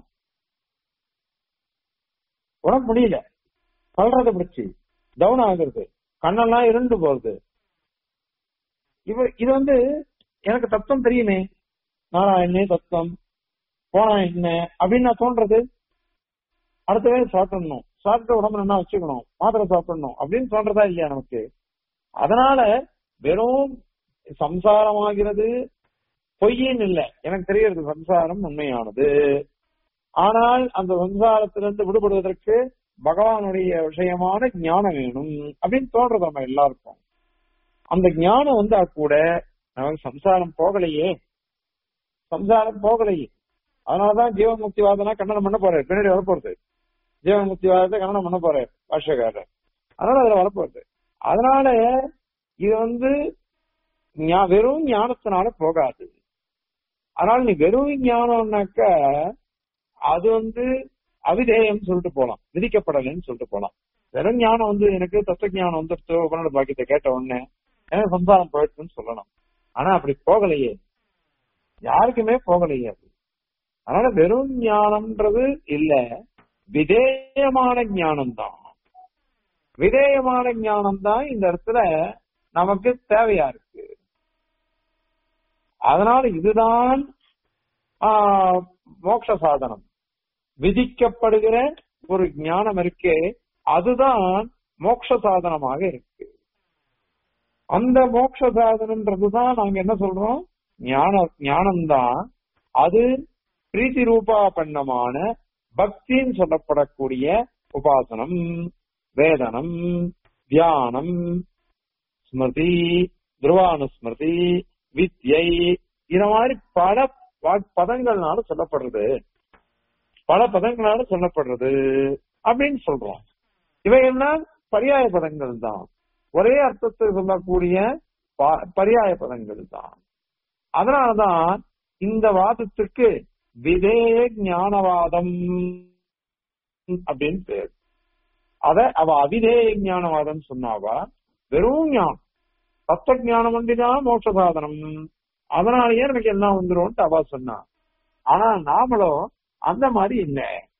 உடம்பு முடியல பல்றத பிடிச்சி டவுன் ஆகுறது கண்ணெல்லாம் இருண்டு போகுது இவ இது வந்து எனக்கு தத்துவம் தெரியுமே நானா என்ன தத்துவம் போனா என்ன அப்படின்னு நான் தோன்றது அடுத்த வேலை சாப்பிடணும் சாப்பிட்டு உடம்பு நல்லா வச்சுக்கணும் மாத்திரை சாப்பிடணும் அப்படின்னு தோன்றதா இல்லையா நமக்கு அதனால வெறும் சம்சாரமாகிறது பொய்யின் இல்ல எனக்கு தெரியறது சம்சாரம் உண்மையானது ஆனால் அந்த சம்சாரத்திலிருந்து விடுபடுவதற்கு பகவானுடைய விஷயமான ஞானம் வேணும் அப்படின்னு தோன்றது நம்ம எல்லாருக்கும் அந்த ஞானம் வந்தா கூட நமக்கு சம்சாரம் போகலையே சம்சாரம் போகலையே அதனாலதான் ஜீவன் முக்திவாதனா கண்டனம் பண்ண போறாரு பின்னாடி வரப்போறது ஜீவன் முக்திவாதத்தை கண்டனம் பண்ண போறாரு பாஷ்யக்காரர் அதனால அதுல வரப்போறது அதனால இது வந்து ஞா- வெறும் ஞானத்தினால போகாது அதனால நீ வெறும் ஞானம்னாக்க அது வந்து அவிதேயம் சொல்லிட்டு போலாம் விதிக்கப்படலைன்னு சொல்லிட்டு போலாம் வெறும் ஞானம் வந்து எனக்கு தத்துவ ஞானம் வந்து உபநட பாக்கியத்தை கேட்ட உடனே எனக்கு சம்சாரம் போயிடுச்சுன்னு சொல்லணும் ஆனா அப்படி போகலையே யாருக்குமே போகலையே அது அதனால வெறும் ஞானம்ன்றது இல்ல விதேயமான ஞானம் தான் விதேயமான ஞானம் தான் இந்த இடத்துல நமக்கு தேவையா இருக்கு அதனால இதுதான் ஆஹ், மோட்ச சாதனம் விதிக்கப்படுகிற ஒரு ஞானம் இருக்கே அதுதான் மோட்ச சாதனமாக இருக்கு அந்த மோட்ச சாதனம்ன்றதுதான் நாங்க என்ன சொல்றோம் ஞான ஞானம்தான் அது பிரீத்தி ரூபாபன்னமான பக்தின்னு சொல்லப்படக்கூடிய உபாசனம் வேதனம் தியானம் ஸ்மிருதி துருவானுஸ்மிருதி வித்யை இந்த மாதிரி பல வா- பதங்கள்னால சொல்லப்படுறது பல பதங்களால சொல்லப்படுறது அப்படின்னு சொல்றோம் இவையெல்லாம் பரியாய பதங்கள் தான் ஒரே அர்த்தத்தை சொல்லக்கூடிய ப- பரியாய பதங்கள் தான் அதனாலதான் இந்த வாதத்துக்கு விதேய ஞானவாதம் அப்படின்னு பேர் அத அவ அவிதேய ஞானவாதம் சொன்னாவா வெறும் ஞானம் தத்துவ ஞானம் ஒன்றிதான் மோட்ச சாதனம் அதனாலயே எனக்கு எல்லாம் வந்துரும்ட்டு அவ சொன்னா ஆனா நாமளும் அந்த மாதிரி இல்ல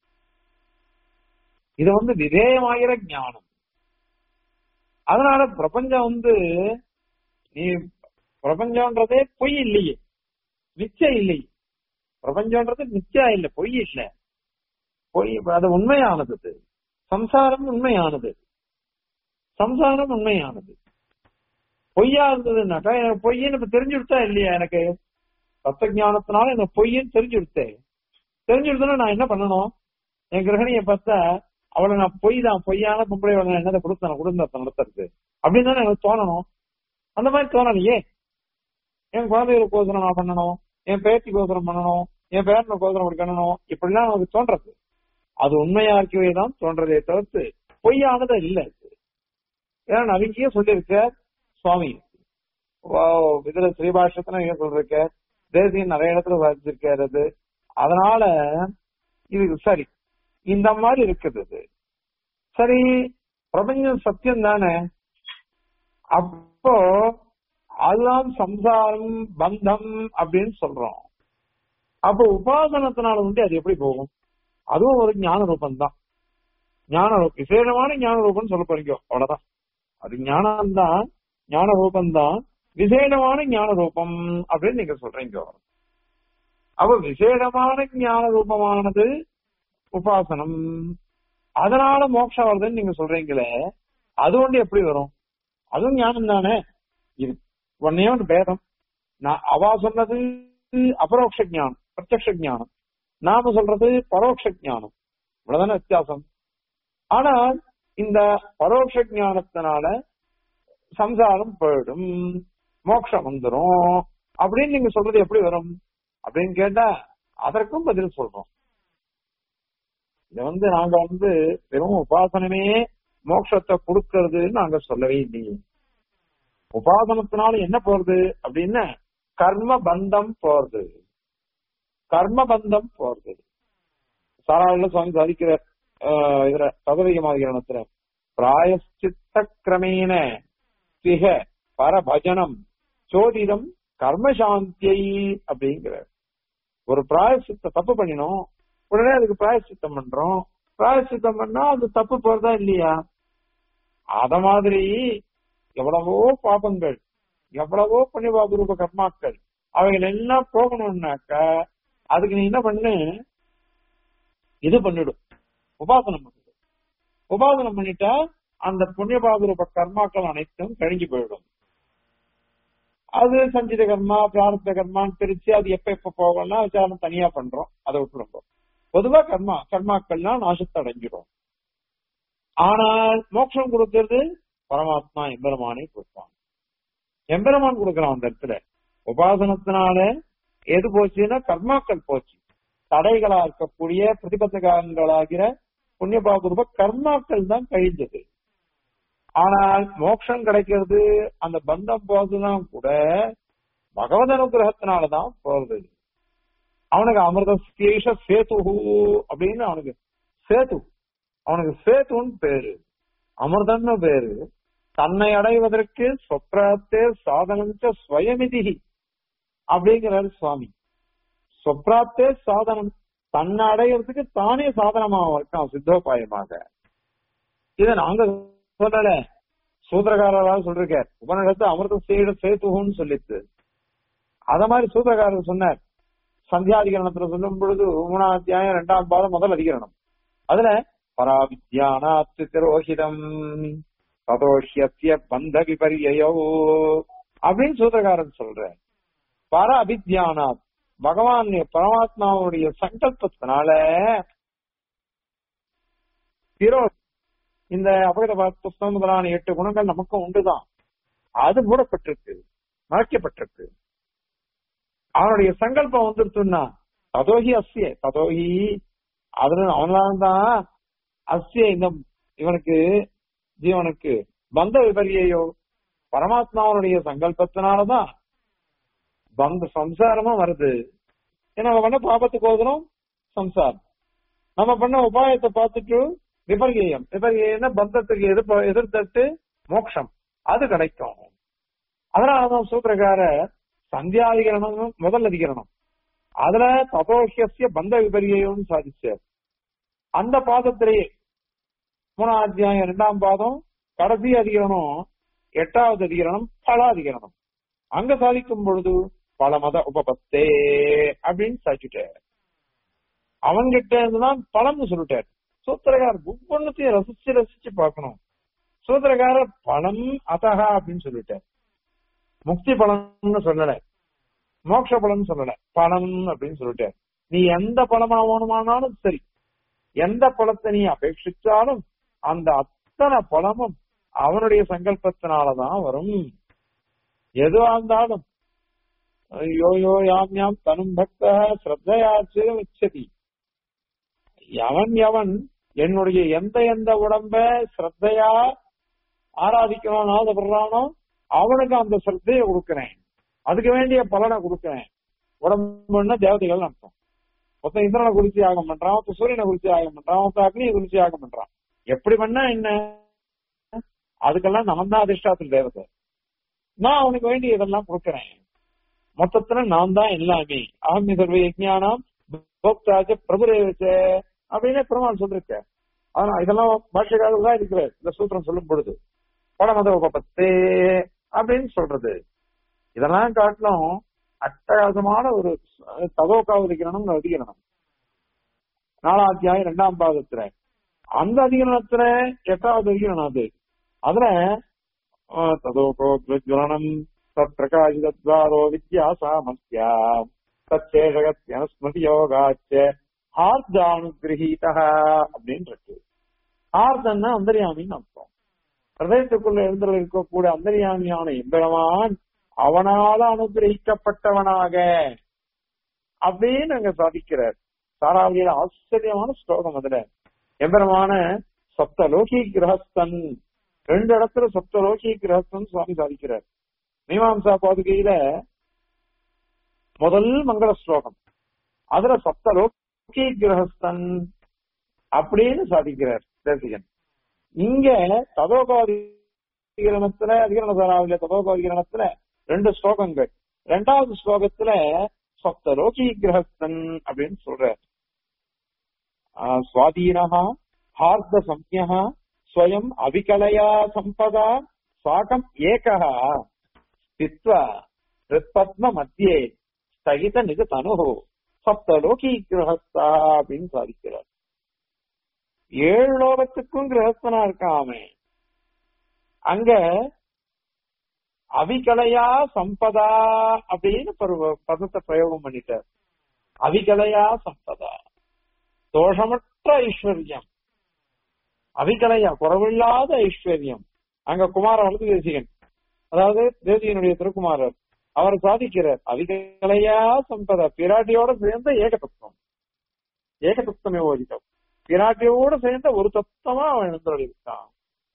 இது வந்து விதேயமாகிற ஞானம் அதனால பிரபஞ்சம் வந்து நீ பிரபஞ்சம்ன்றதே பொய் இல்லையே நிச்சயம் இல்லை பிரபஞ்சம்ன்றது நிச்சயம் இல்லை பொய் இல்ல பொய் அது உண்மையானது அது. சம்சாரம் உண்மையானது சம்சாரம் உண்மையானது பொய்யா இருந்ததுன்னாக்கா எனக்கு பொய்ன்னு இப்ப தெரிஞ்சு விட்டா இல்லையா எனக்கு தத்துவ ஞானத்தினால எனக்கு பொய்ன்னு தெரிஞ்சு விட்டேன் தெரிஞ்சு விட்டா நான் என்ன பண்ணணும் என் கிரகணியை பார்த்தா அவளை நான் பொய் தான் பொய்யான பொம்பளை நான் என்னதை கொடுத்தேன் குடும்பத்தை நடத்துறது அப்படின்னு தானே எனக்கு தோணணும் அந்த மாதிரி தோணலையே என் குழந்தைகளுக்கோசரம் நான் பண்ணணும் என் பேத்திக்கோசரம் பண்ணணும் என் பேரனை கோதரம் முடிக்கணும் இப்படிலாம் நமக்கு தோன்றது அது உண்மையா இருக்கவே தான் தோன்றதே தவிர்த்து பொய்யானது இல்ல இது. ஏன்னா நவீங்கிய சொல்லியிருக்க சுவாமி வா- இதுல ஸ்ரீபாஷத்துல நீங்க சொல்லிருக்க தேசியம் நிறைய இடத்துல சாதிச்சிருக்காரு அது அதனால இது சரி இந்த மாதிரி இருக்குது இது சரி பிரபஞ்சம் சத்தியம் தானே அப்போ அதுதான் சம்சாரம் பந்தம் அப்படின்னு சொல்றோம் அப்போ உபாசனத்தினால வந்து அது எப்படி போகும் அதுவும் ஒரு ஞான ரூபம் தான் ஞான ரூபம் விசேஷமான ஞான ரூபம் சொல்ல போறீங்க அவ்வளவுதான் அது ஞானம் தான் ஞான ரூபம் தான் விசேஷமான ஞான ரூபம் அப்படின்னு நீங்க சொல்றீங்க அப்ப விசேஷமான ஞான ரூபமானது உபாசனம் அதனால மோட்சம் வருதுன்னு நீங்க சொல்றீங்களே அது ஒன்று எப்படி வரும் அதுவும் ஞானம் தானே இது ஒன்னே ஒன்று பேதம் நான் அவா சொன்னது அபரோக்ஷ ஞானம் பிரத்யக்ஷ ஞானம் நாம சொல்றது பரோட்ச ஞானம் இவ்வளவுதானே வித்தியாசம் ஆனால் இந்த பரோட்ச ஞானத்தினால சம்சாரம் போயிடும் மோட்சம் வந்துரும் அப்படின்னு நீங்க சொல்றது எப்படி வரும் அப்படின்னு கேட்டா அதற்கும் பதில் சொல்றோம் இத வந்து நாங்க வந்து வெறும் உபாசனமே மோட்சத்தை கொடுக்கறதுன்னு நாங்க சொல்லவே இல்லையே உபாசனத்தினால என்ன போறது அப்படின்னா கர்ம பந்தம் போறது கர்ம பந்தம் போறது சாராள சுவாமி சாதிக்கிற ஆஹ், இதுல சதவிகமாகிரணத்துல பிராயஷ்சித்த கிரமேண சிக பரபஜனம் சோதிடம் கர்மசாந்தியை அப்படிங்கிற ஒரு பிராயசித்த தப்பு பண்ணினோம் உடனே அதுக்கு பிராயசித்தம் பண்றோம் பிராயசித்தம் பண்ணா அது தப்பு போறதா இல்லையா அத மாதிரி எவ்வளவோ பாபங்கள் எவ்வளவோ புண்ணியபாப ரூப கர்மாக்கள் அவைகள் எல்லாம் போகணும்னாக்கா அதுக்கு நீ என்ன பண்ணு இது பண்ணிடும் உபாசனம் பண்ணிடு உபாசனம் பண்ணிட்டா அந்த புண்ணியபாப ரூப கர்மாக்கள் அனைத்தும் கழிஞ்சு போயிடும் அது சஞ்சித கர்மா பிராரத்த கர்மான்னு பிரிச்சு அது எப்ப எப்ப போகலாம் விசாரணை தனியா பண்றோம் அதை விட்டுருங்க பொதுவா கர்மா கர்மாக்கள்லாம் நாசத்தை அடைஞ்சிடும் ஆனால் மோட்சம் கொடுக்கிறது பரமாத்மா எம்பெருமானை கொடுப்பான் எம்பெருமான் கொடுக்கிறான் அந்த இடத்துல உபாசனத்தினால எது போச்சுன்னா கர்மாக்கள் போச்சு தடைகளா இருக்கக்கூடிய பிரதிபத்தகாரங்களாகிற புண்ணியபாபுரூப கர்மாக்கள் தான் கழிஞ்சது ஆனால் மோட்சம் கிடைக்கிறது அந்த பந்தம் போறதுதான் கூட பகவத் அனுகிரகத்தினாலதான் போறது அவனுக்கு அமிர்தசேஷ சேது அப்படின்னு அவனுக்கு சேது அவனுக்கு சேத்துன்னு பேரு அமிர்தம்னு பேரு தன்னை அடைவதற்கு சொப்ராத்தே சாதனஞ்ச ஸ்வயமிதி அப்படிங்கிறாரு சுவாமி சொப்ராத்தே சாதனம் தன்னை அடையிறதுக்கு தானே சாதனமா இருக்கான் சித்தோபாயமாக இத நாங்க சொல்லல சூத்திரக்காரராக சொல்லிருக்கார் உபனிடத்து அமிர்த சேட சேத்துகுன்னு சொல்லித்து அத மாதிரி சூத்திரக்காரர் சொன்னார் சந்தியாதிகரணத்துல சொல்லும் பொழுது மூணாம் அத்தியாயம் இரண்டாம் பாதம் முதல் அதிகரணம் அதுல பராவித்யானாத்து திரோஹிதம் ததோஷ்யத்திய பந்த விபரியோ அப்படின்னு சூத்திரக்காரன் சொல்ற பர அபித்யானாத் பகவான் பரமாத்மாவுடைய சங்கல்பத்தினால திரோ இந்த அபகத புஸ்தகம் முதலான எட்டு குணங்கள் நமக்கும் உண்டுதான் அது மூடப்பட்டிருக்கு மறைக்கப்பட்டிருக்கு அவனுடைய சங்கல்பம் வந்துருச்சுன்னா ததோஹி அஸ்ய ததோஹி அதுல அவனால தான் அஸ்ய இந்த இவனுக்கு ஜீவனுக்கு பந்த விபரியோ பரமாத்மாவனுடைய சங்கல்பத்தினாலதான் பந்த சம்சாரமும் வருது ஏன்னா நம்ம பண்ண பாபத்துக்கு ஓதுறோம் சம்சாரம் நம்ம பண்ண உபாயத்தை பார்த்துட்டு விபர்யம் விபர்யம்னா பந்தத்துக்கு எதிர்ப்பு எதிர்த்தட்டு மோட்சம் அது கிடைக்கும் அதனாலதான் சூத்திரக்கார சந்தியாதிகரணம் முதல் அதிகரணம் அதுல தபோஹிய பந்த விபரியம் சாதிச்சார் அந்த பாதத்திலேயே மூணாம் அத்தியாயம் இரண்டாம் பாதம் கடைசி அதிகரணம் எட்டாவது அதிகரணம் பலாதிகரணம் அங்க சாதிக்கும் பொழுது பல மத உபபத்தே அப்படின்னு சாதிச்சுட்டார் அவன்கிட்ட இருந்துதான் பலம்னு சொல்லிட்டார் சூத்திரகார் ஒவ்வொன்னத்தையும் ரசிச்சு ரசிச்சு பார்க்கணும் சூத்திரகாரர் பலம் அதகா அப்படின்னு சொல்லிட்டார் முக்தி பலம்னு சொல்லல மோட்ச பலன் சொல்லல பலம் அப்படின்னு சொல்லிட்டார் நீ எந்த பலமா வேணுமானாலும் சரி எந்த பலத்தை நீ அபேட்சிச்சாலும் அந்த அத்தனை பலமும் அவனுடைய சங்கல்பத்தினாலதான் வரும் எதுவா இருந்தாலும் யோ யோ யாம் யாம் தனும் பக்த ஸ்ரத்தையாச்சிரம் இச்சதி எவன் எவன் என்னுடைய எந்த எந்த உடம்ப ஸ்ரத்தையா ஆராதிக்கிறானோ ஆசைப்படுறானோ அவனுக்கு அந்த ஸ்ரத்தையை கொடுக்கிறேன் அதுக்கு வேண்டிய பலனை கொடுக்கிறேன் உடம்புன்னா தேவதைகள் அர்த்தம் மொத்த இந்திரனை குறிச்சு யாகம் பண்றான் மொத்த சூரியனை குறிச்சு யாகம் பண்றான் மொத்த அக்னியை குறிச்சு யாகம் பண்றான் எப்படி பண்ணா என்ன அதுக்கெல்லாம் நான் தான் அதிர்ஷ்டாத்தில் தேவதை நான் அவனுக்கு வேண்டிய இதெல்லாம் கொடுக்கிறேன் மொத்தத்துல நான் தான் எல்லாமே அகமி சர்வ யஜ்ஞானம் போக்தாச்ச பிரபுரேவச்ச அப்படின்னு பெருமாள் சொல்லிருக்க ஆனா இதெல்லாம் பாஷைக்காக தான் இருக்கிறார் இந்த சூத்திரம் சொல்லும் பொழுது படமத உபபத்தே அப்படின்னு சொல்றது இதெல்லாம் காட்டிலும் அட்டகாசமான ஒரு ததோக்காவது அதிகரணம் அதிகரணம் நாலாம் அத்தியாயம் இரண்டாம் பாகத்துல அந்த அதிகரணத்துல எட்டாவது அதிகரணம் அது அதுல ததோகோஜ்வலனம் தற்பிரகாசிதத்வாரோ வித்யா சாமர்த்தியா தச்சேஷகத்யனுஸ்மிருதி யோகாச்ச ஆர்தானுகிரகீதா அப்படின்னு இருக்கு ஆர்தன்னா அந்தரியாமின்னு அர்த்தம் ஹிருதயத்துக்குள்ள எழுந்துள்ள இருக்கக்கூடிய அந்தரியாமியான எம்பெருமான் அவனால அனுகிரகிக்கப்பட்டவனாக அப்படின்னு அங்க சாதிக்கிறார் சாராவளியில ஆச்சரியமான ஸ்லோகம் அதுல எம்பெருமான சப்தலோகி கிரகஸ்தன் ரெண்டு இடத்துல சப்தலோகி கிரகஸ்தன் சுவாமி சாதிக்கிறார் மீமாம்சா பாதுகையில முதல் மங்கள ஸ்லோகம் அதுல சப்தலோகி கிரகஸ்தன் அப்படின்னு சாதிக்கிறார் தேசிகன் இங்க ததோகாதிகரணத்துல அதிகரண சாராவில ததோகாதிகரணத்துல ரெண்டு ஸ்லோகங்கள் ரெண்டாவது ஸ்லோகத்துல சப்தலோகி கிரகஸ்தன் அப்படின்னு சொல்ற சுவாதீனஹா ஹார்த சம்யா ஸ்வயம் அவிகலையா சம்பதா சாகம் ஏகா ஸ்தித்வா ஹிருத்பத்ம மத்தியே ஸ்தகித நிஜ தனு சப்தலோகி கிரகஸ்தா அப்படின்னு சாதிக்கிறார் ஏழு லோகத்துக்கும் கிரகஸ்தனா இருக்காமே அங்க அவிகலையா சம்பதா அப்படின்னு பதத்தை பிரயோகம் பண்ணிட்டார் அவிகலையா சம்பதா தோஷமற்ற ஐஸ்வர்யம் அவிகலையா குறவில்லாத ஐஸ்வர்யம் அங்க குமார வலது தேசிகன் அதாவது தேசிகனுடைய திருக்குமாரர் அவர் சாதிக்கிறார் அவிகலையா சம்பதா பிராட்டியோட சேர்ந்த ஏகதத்துவம் ஏகதத்துவமே ஓதிக்கம் பிராட்டியோட சேர்ந்த ஒரு தத்துவமா அவன் எழுந்துள்ளான்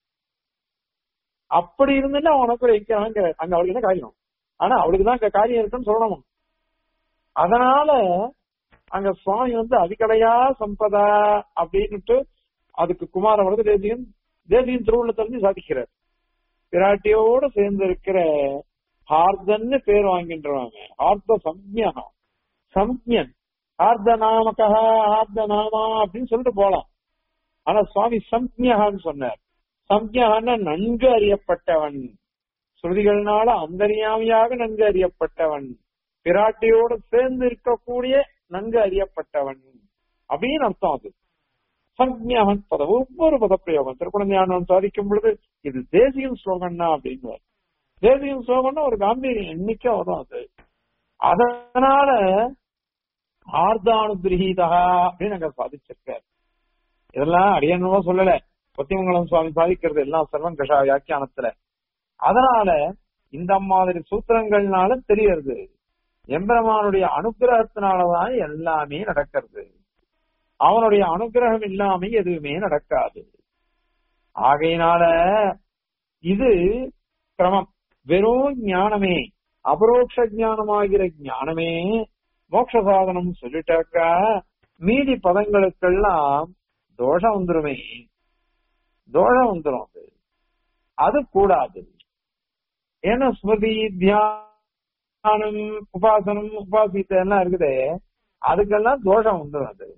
அப்படி இருந்துட்டு அவனுக்கு வைக்கிறாங்க அங்க அவளுக்கு என்ன காரியம் ஆனா அவளுக்கு தான் அங்க காரியம் இருக்குன்னு சொல்லணும் அதனால அங்க சுவாமி வந்து அதிகலையா சம்பதா அப்படின்னுட்டு அதுக்கு குமார வரது தேசியன் தேசியன் திருவுள்ளத்திலிருந்து சாதிக்கிறார் பிராட்டியோட சேர்ந்து இருக்கிற ஹார்தன்னு பேர் வாங்கின்றவாங்க ஹார்த சம்யா சம்யன் ஹார்த நாமகா ஹார்த நாமா அப்படின்னு சொல்லிட்டு போலாம் ஆனா சுவாமி சம்யகான்னு சொன்னார் சம்யான நன்கு அறியப்பட்டவன் ஸ்ருதிகள்னால அந்தரியாமியாக நன்கு அறியப்பட்டவன் பிராட்டியோடு சேர்ந்து இருக்கக்கூடிய நன்கு அறியப்பட்டவன் அப்படின்னு அர்த்தம் அது சம்யாகன் பத ஒவ்வொரு பதப்பிரயோகம் திருக்குழந்தையானவன் சாதிக்கும் பொழுது இது தேசியம் ஸ்லோகம்னா அப்படின்னு தேசியம் ஸ்லோகம்னா ஒரு காம்பீரியம் எண்ணிக்கை வரும் அது அதனால ஆர்தானுகிரகீதா அப்படின்னு அங்க சாதிச்சிருக்காரு இதெல்லாம் அடியனவா சொல்லல பத்திமங்கலம் சுவாமி சாதிக்கிறது எல்லாம் சர்வம் கஷா வியாக்கியானத்துல அதனால இந்த மாதிரி சூத்திரங்கள்னால தெரியறது எம்பெருமானுடைய அனுகிரகத்தினாலதான் எல்லாமே நடக்கிறது அவனுடைய அனுகிரகம் இல்லாம எதுவுமே நடக்காது ஆகையினால இது கிரமம் வெறும் ஞானமே அபரோக்ஷ ஞானமாகிற ஞானமே மோட்ச சாதனம் சொல்லிட்டாக்கா மீதி பதங்களுக்கெல்லாம் தோஷம் வந்துருமே தோஷம் வந்துடும் அது அது கூடாது ஏன்னா ஸ்மிருதி தியானம் உபாசனம் உபாசித்த எல்லாம் இருக்குது அதுக்கெல்லாம் தோஷம் வந்துடும் அது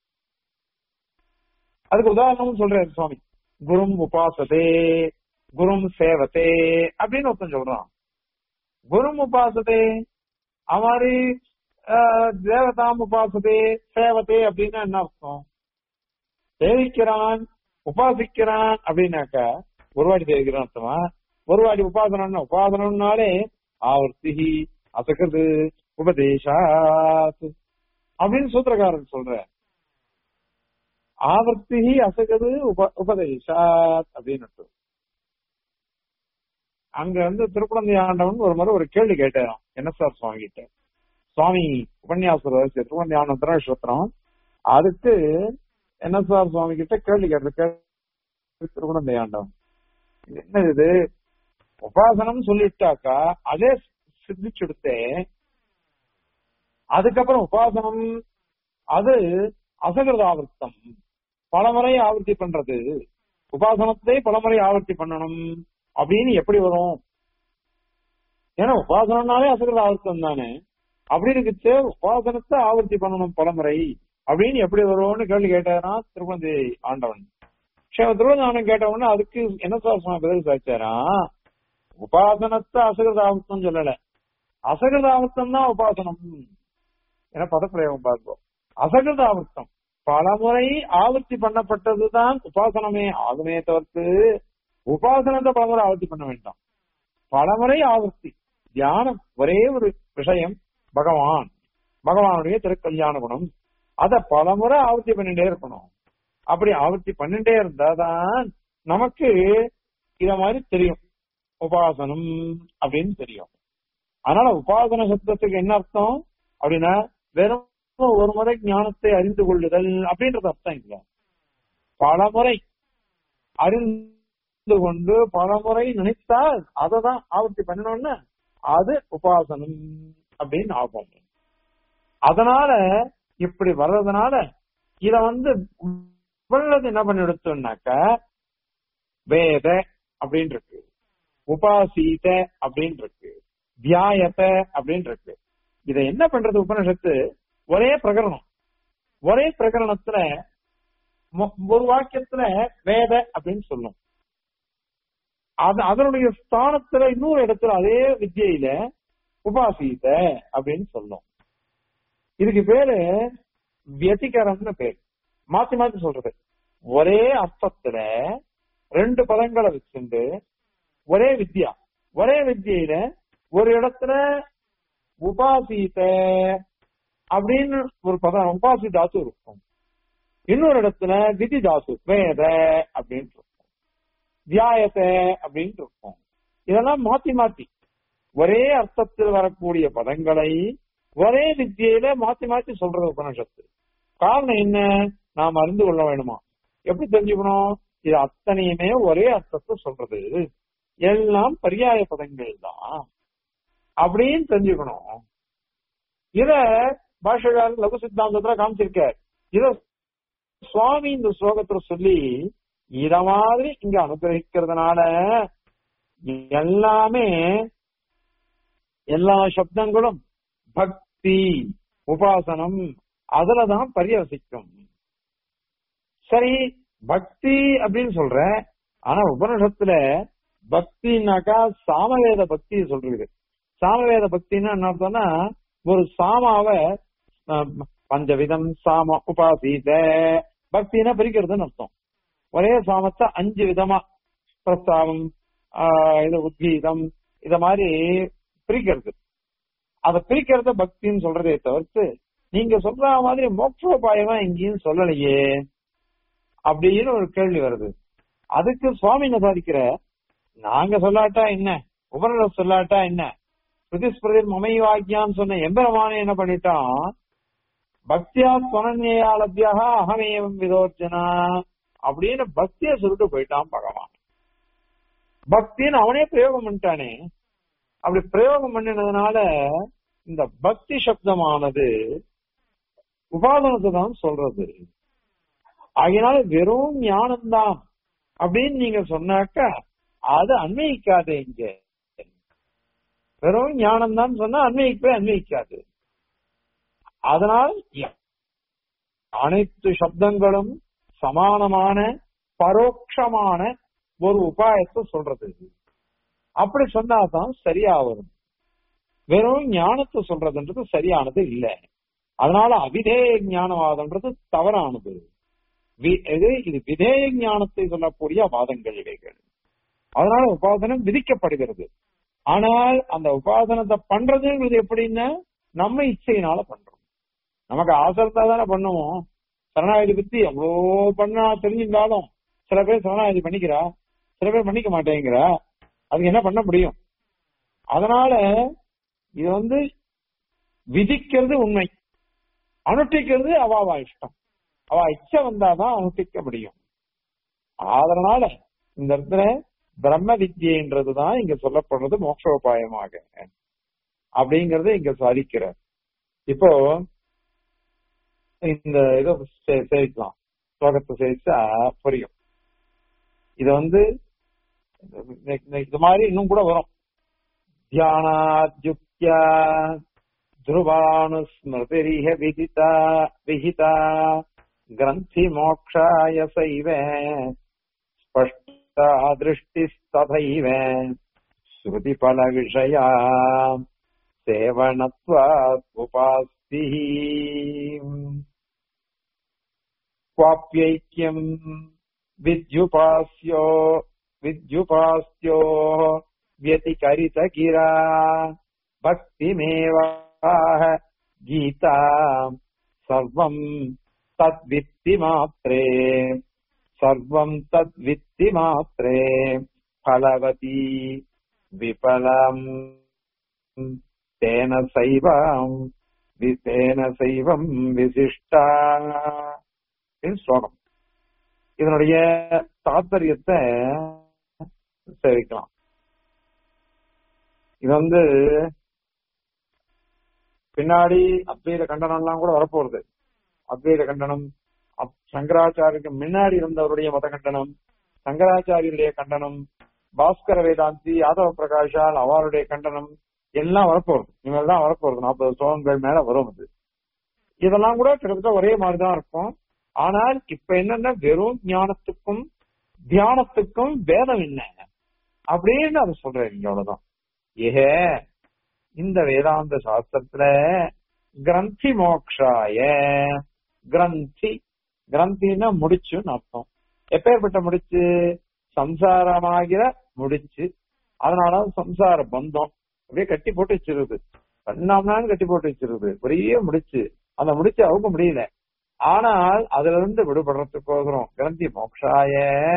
அதுக்கு உதாரணம் சொல்றாரு சுவாமி குரும் உபாசதே குரும் சேவத்தே அப்படின்னு ஒருத்தன் சொல்றான் குரும் உபாசதே அமாரி தேவதாம் உபாசதே சேவத்தே அப்படின்னா என்ன அர்த்தம் சேவிக்கிறான் உபாசிக்கிறான் அப்படின்னாக்கா ஒருவாடி சேவிக்கிறான் அர்த்தமா ஒருவாடி உபாசனம் உபாசனம்னாலே ஆவர்த்தி அசகது உபதேசாத் அப்படின்னு சூத்திரக்காரன் சொல்ற ஆவர்த்தி அசகது உப உபதேசாத் அப்படின்னு அங்க வந்து திருக்குழந்தை ஆண்டவன் ஒரு முறை ஒரு கேள்வி கேட்டாராம் என்ன சார் சுவாமி கிட்ட சுவாமி உபன்யாசர் திருக்குழந்தை ஆண்டவன் திருநட்சத்திரம் அதுக்கு என்ன சார் சுவாமி கிட்ட கேள்வி கேட்டு திருக்குழந்தை ஆண்டவன் இது என்ன இது உபாசனம் சொல்லிட்டாக்கா அதே சித்திச்சுடுத்தே அதுக்கப்புறம் உபாசனம் அது அசகிருதாவர்த்தம் பலமுறை ஆவர்த்தி பண்றது உபாசனத்தை பலமுறை ஆவர்த்தி பண்ணணும் அப்படின்னு எப்படி வரும் ஏன்னா உபாசனம்னாலே அசகிருத ஆவர்த்தம் தானே அப்படி இருக்குச்சு உபாசனத்தை ஆவர்த்தி பண்ணணும் பலமுறை அப்படின்னு எப்படி வரும்னு கேள்வி கேட்டாரா திருப்பதி ஆண்டவன் சரி திருப்பதி ஆண்டவன் கேட்டவொடனே அதுக்கு என்ன சார் சுவாமி பதில் சாச்சாரா உபாசனத்தை அசகிருதாவர்த்தம் சொல்லல அசகிருதாவர்த்தம் தான் உபாசனம் என பதப்பிரயோகம் பார்ப்போம் அசகிருதாவர்த்தம் பலமுறை ஆவர்த்தி பண்ணப்பட்டதுதான் உபாசனமே ஆகுமே தவிர்த்து உபாசனத்தை பலமுறை ஆவர்த்தி பண்ண வேண்டாம் பலமுறை ஆவர்த்தி தியானம் ஒரே ஒரு விஷயம் பகவான் பகவானுடைய திருக்கல்யாண குணம் அத பலமுறை ஆவர்த்தி பண்ணிட்டே இருக்கணும் அப்படி ஆவர்த்தி பண்ணிட்டே இருந்தாதான் நமக்கு இத மாதிரி தெரியும் உபாசனம் அப்படின்னு தெரியும் அதனால உபாசன சப்தத்துக்கு என்ன அர்த்தம் அப்படின்னா வெறும் ஒரு முறை ஞானத்தை அறிந்து கொள்ளுதல் அப்படின்றது அர்த்தம் இல்ல பலமுறை அறிந்து கொண்டு பலமுறை நினைத்தால் அதை தான் ஆவர்த்தி பண்ணணும்னு அது உபாசனம் அப்படின்னு ஆகும் அதனால இப்படி வர்றதுனால இத வந்து உள்ளது என்ன பண்ணி எடுத்தோம்னாக்க வேத அப்படின்னு இருக்கு உபாசீத அப்படின்னு இருக்கு தியாயத்த அப்படின்னு இருக்கு இத என்ன பண்றது உபனிஷத்து ஒரே பிரகரணம் ஒரே பிரகரணத்துல ஒரு வாக்கியத்துல வேத அப்படின்னு சொல்லும் அது அதனுடைய ஸ்தானத்துல இன்னொரு இடத்துல அதே வித்தியில உபாசீத அப்படின்னு சொல்லும் இதுக்கு பேரு வியதிகரம்னு பேர் மாத்தி மாத்தி சொல்றது ஒரே அர்த்தத்துல ரெண்டு பதங்களை வச்சுண்டு ஒரே வித்யா ஒரே வித்தியில ஒரு இடத்துல உபாசீத அப்படின்னு ஒரு பதம் உபாசி தாத்து இருக்கும் இன்னொரு இடத்துல விதி தாத்து வேத அப்படின்னு இருக்கும் தியாயத்த அப்படின்னு இருக்கும் இதெல்லாம் மாத்தி மாத்தி ஒரே அர்த்தத்தில் வரக்கூடிய பதங்களை ஒரே வித்தியில மாத்தி மாத்தி சொல்றது உபனிஷத்து காரணம் என்ன நாம் அறிந்து கொள்ள வேணுமா எப்படி தெரிஞ்சுக்கணும் இது அத்தனையுமே ஒரே அர்த்தத்தை சொல்றது எல்லாம் பரியாய பதங்கள் தான் அப்படின்னு தெரிஞ்சுக்கணும் இத பாஷகாரன் லகு சித்தாந்தத்துல காமிச்சிருக்கார் இத சுவாமி இந்த ஸ்லோகத்துல சொல்லி இத மாதிரி இங்க அனுகிரகிக்கிறதுனால எல்லாமே எல்லா சப்தங்களும் பக்தி உபாசனம் அதுலதான் பரியவசிக்கும் சரி பக்தி அப்படின்னு சொல்ற ஆனா உபனிஷத்துல பக்தினாக்கா சாமவேத பக்தி சொல்றது சாமவேத பக்தின்னா என்ன அர்த்தம்னா ஒரு சாமாவ பஞ்சவிதம் சாம உபாசீத பக்தினா பிரிக்கிறதுன்னு அர்த்தம் ஒரே சாமத்தை அஞ்சு விதமா பிரஸ்தாவம் இது உத்கீதம் இத மாதிரி பிரிக்கிறது அத பிரிக்கிறத பக்தின்னு சொல்றதே தவிர்த்து நீங்க சொல்ற மாதிரி மோட்சோபாயமா எங்கேயும் சொல்லலையே அப்படின்னு ஒரு கேள்வி வருது அதுக்கு சுவாமி என்ன சாதிக்கிற நாங்க சொல்லாட்டா என்ன உபநிட சொல்லாட்டா என்ன பிரதிஸ்பிரதி மமை வாக்கியான்னு சொன்ன எம்பெருமானே என்ன பண்ணிட்டான் பக்தியா ஸ்வனன்யாலபியாக அகமேவம் விதோர்ஜனா அப்படின்னு பக்திய சொல்லிட்டு போயிட்டான் பகவான் பக்தின்னு அவனே பிரயோகம் பண்ணிட்டானே அப்படி பிரயோகம் பண்ணினதுனால இந்த பக்தி சப்தமானது உபாதனத்தை தான் சொல்றது அதனால வெறும் ஞானம்தான் அப்படின்னு நீங்க சொன்னாக்கா அது அன்வயிக்காது இங்க வெறும் ஞானம் தான் சொன்னா அன்வயிக்கவே அன்வயிக்காது அதனால் அனைத்து சப்தங்களும் சமானமான பரோட்சமான ஒரு உபாயத்தை சொல்றது அப்படி சொன்னாதான் சரியா வரும் வெறும் ஞானத்தை சொல்றதுன்றது சரியானது இல்ல அதனால அவிதேய ஞானவாதம்ன்றது தவறானது இது இது விதேய ஞானத்தை சொல்லக்கூடிய வாதங்கள் இவைகள் அதனால உபாசனம் விதிக்கப்படுகிறது ஆனால் அந்த உபாசனத்தை பண்றதுங்கிறது எப்படின்னா நம்ம இச்சையினால பண்றோம் நமக்கு ஆசை இருந்தா தானே பண்ணுவோம் சரணாகதி பத்தி எவ்வளோ பண்ணா தெரிஞ்சிருந்தாலும் சில பேர் சரணாகதி பண்ணிக்கிறா சில பேர் பண்ணிக்க மாட்டேங்கிறா அதுக்கு என்ன பண்ண முடியும் அதனால இது வந்து விதிக்கிறது உண்மை அனுஷ்டிக்கிறது அவாவா இஷ்டம் அவ இச்சை வந்தாதான் அனுஷ்டிக்க முடியும் அதனால இந்த இடத்துல பிரம்ம வித்யன்றதுதான் இங்க சொல்லப்படுறது மோட்சோபாயமாக அப்படிங்கறத இங்க சாதிக்கிறார் இப்போ இந்த இதை சே- சேவிக்கலாம் ஸ்லோகத்தை சேவிச்சா புரியும் இது வந்து இந்த- இந்த- இது மாதிரி இன்னும் கூட வரும் தியானாத்யுக்தியா ध्रुवानुस्मृतिरिह विदिता विहिता ग्रन्थिमोक्षाय सैव स्पष्टा दृष्टिस्तथैव श्रुतिफलविषया सेवनत्वात् उपास्तिः क्वाप्यैक्यम् विद्युपास्यो विद्युपास्यो व्यतिकरितगिरा भक्तिमेवाह गीता सर्वम् तद्वित्तिमात्रे सर्वम् तद्वित्तिमात्रे फलवती विफलम् तेन सैवम् वि- तेन सैवम् விசிஷ்டா ஸ்லோகம் இதனுடைய தாத்பரியத்தை சேவிக்கலாம் இது வந்து பின்னாடி அத்வைத கண்டனம் எல்லாம் கூட வரப்போறது அத்வைத கண்டனம் அப்- சங்கராச்சாரியருக்கு முன்னாடி இருந்தவருடைய மத கண்டனம் சங்கராச்சாரியருடைய கண்டனம் பாஸ்கர வேதாந்தி யாதவ பிரகாஷால் அவருடைய கண்டனம் எல்லாம் வரப்போறது இவங்க தான் வரப்போறது நாற்பது சோகங்கள் மேல வரும் அது இதெல்லாம் கூட கிட்டத்தட்ட ஒரே மாதிரிதான் இருக்கும் ஆனால் இப்ப என்னன்னா வெறும் ஞானத்துக்கும் தியானத்துக்கும் வேதம் என்ன அப்படின்னு அதை சொல்றேன் இங்க அவ்வளவுதான் ஏக இந்த வேதாந்த சாஸ்திரத்துல கிரந்தி மோக்ஷாய கிரந்தி கிரந்தின்னா முடிச்சுன்னு அர்த்தம் எப்பேற்பட்ட முடிச்சு சம்சாரமாகிற முடிச்சு அதனால சம்சார பந்தம் அப்படியே கட்டி போட்டு வச்சிருது பண்ணாமனான்னு கட்டி போட்டு வச்சிருது ஒரே முடிச்சு அந்த முடிச்சு அவங்க முடியல ஆனால் அதுல இருந்து விடுபடுறதுக்கோசரம் கிரந்தி மோக்ஷாய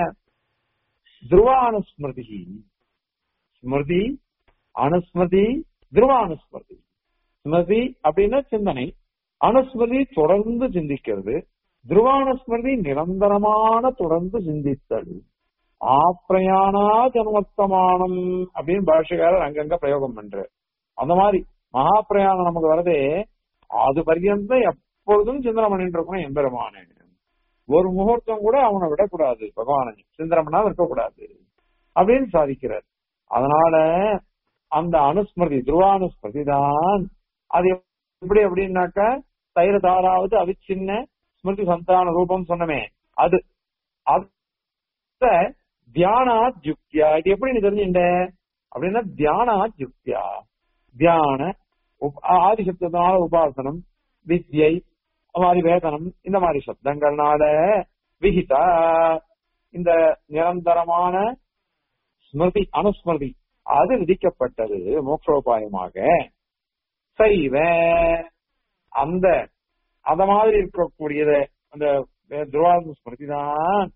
துருவானுஸ்மிருதி ஸ்மிருதி அனுஸ்மிருதி துருவானுஸ்மிருதி ஸ்மிருதி அப்படின்னா சிந்தனை அனுஸ்மிருதி தொடர்ந்து சிந்திக்கிறது துருவானுஸ்மிருதி நிரந்தரமான தொடர்ந்து சிந்தித்தல் ஆப்ரயானா ஜன்மத்தமானம் அப்படின்னு பாஷகாரர் அங்கங்க பிரயோகம் பண்றார் அந்த மாதிரி மகா பிரயாணம் நமக்கு வரதே அது பர்யந்தம் எப்பொழுதும் சிந்தனை பண்ணிட்டு இருக்கணும் எம்பெருமானே ஒரு முகூர்த்தம் கூட அவனை விடக்கூடாது பகவானை சிந்தனை பண்ணாம இருக்கக்கூடாது அப்படின்னு சாதிக்கிறார் அதனால அந்த அனுஸ்மிருதி துருவானுஸ்மிருதி தான் அது எப்படி அப்படின்னாக்க தைர தாராவது அவிச்சின்ன ஸ்மிருதி சந்தான ரூபம் சொன்னமே அது அத தியானாத் யுக்தியா இது எப்படி நீ தெரிஞ்சுட்ட அப்படின்னா தியானாத் யுக்தியா தியான உப்- ஆதி சப்தத்தினால உபாசனம் வித்யை அது மாதிரி வேதனம் இந்த மாதிரி சப்தங்கள்னால விகிதா இந்த நிரந்தரமான ஸ்மிருதி அனுஸ்மிருதி அது விதிக்கப்பட்டது மோக்ஷோபாயமாக சைவ அந்த அத மாதிரி இருக்கக்கூடியது அந்த துருவாத ஸ்மிருதி தான்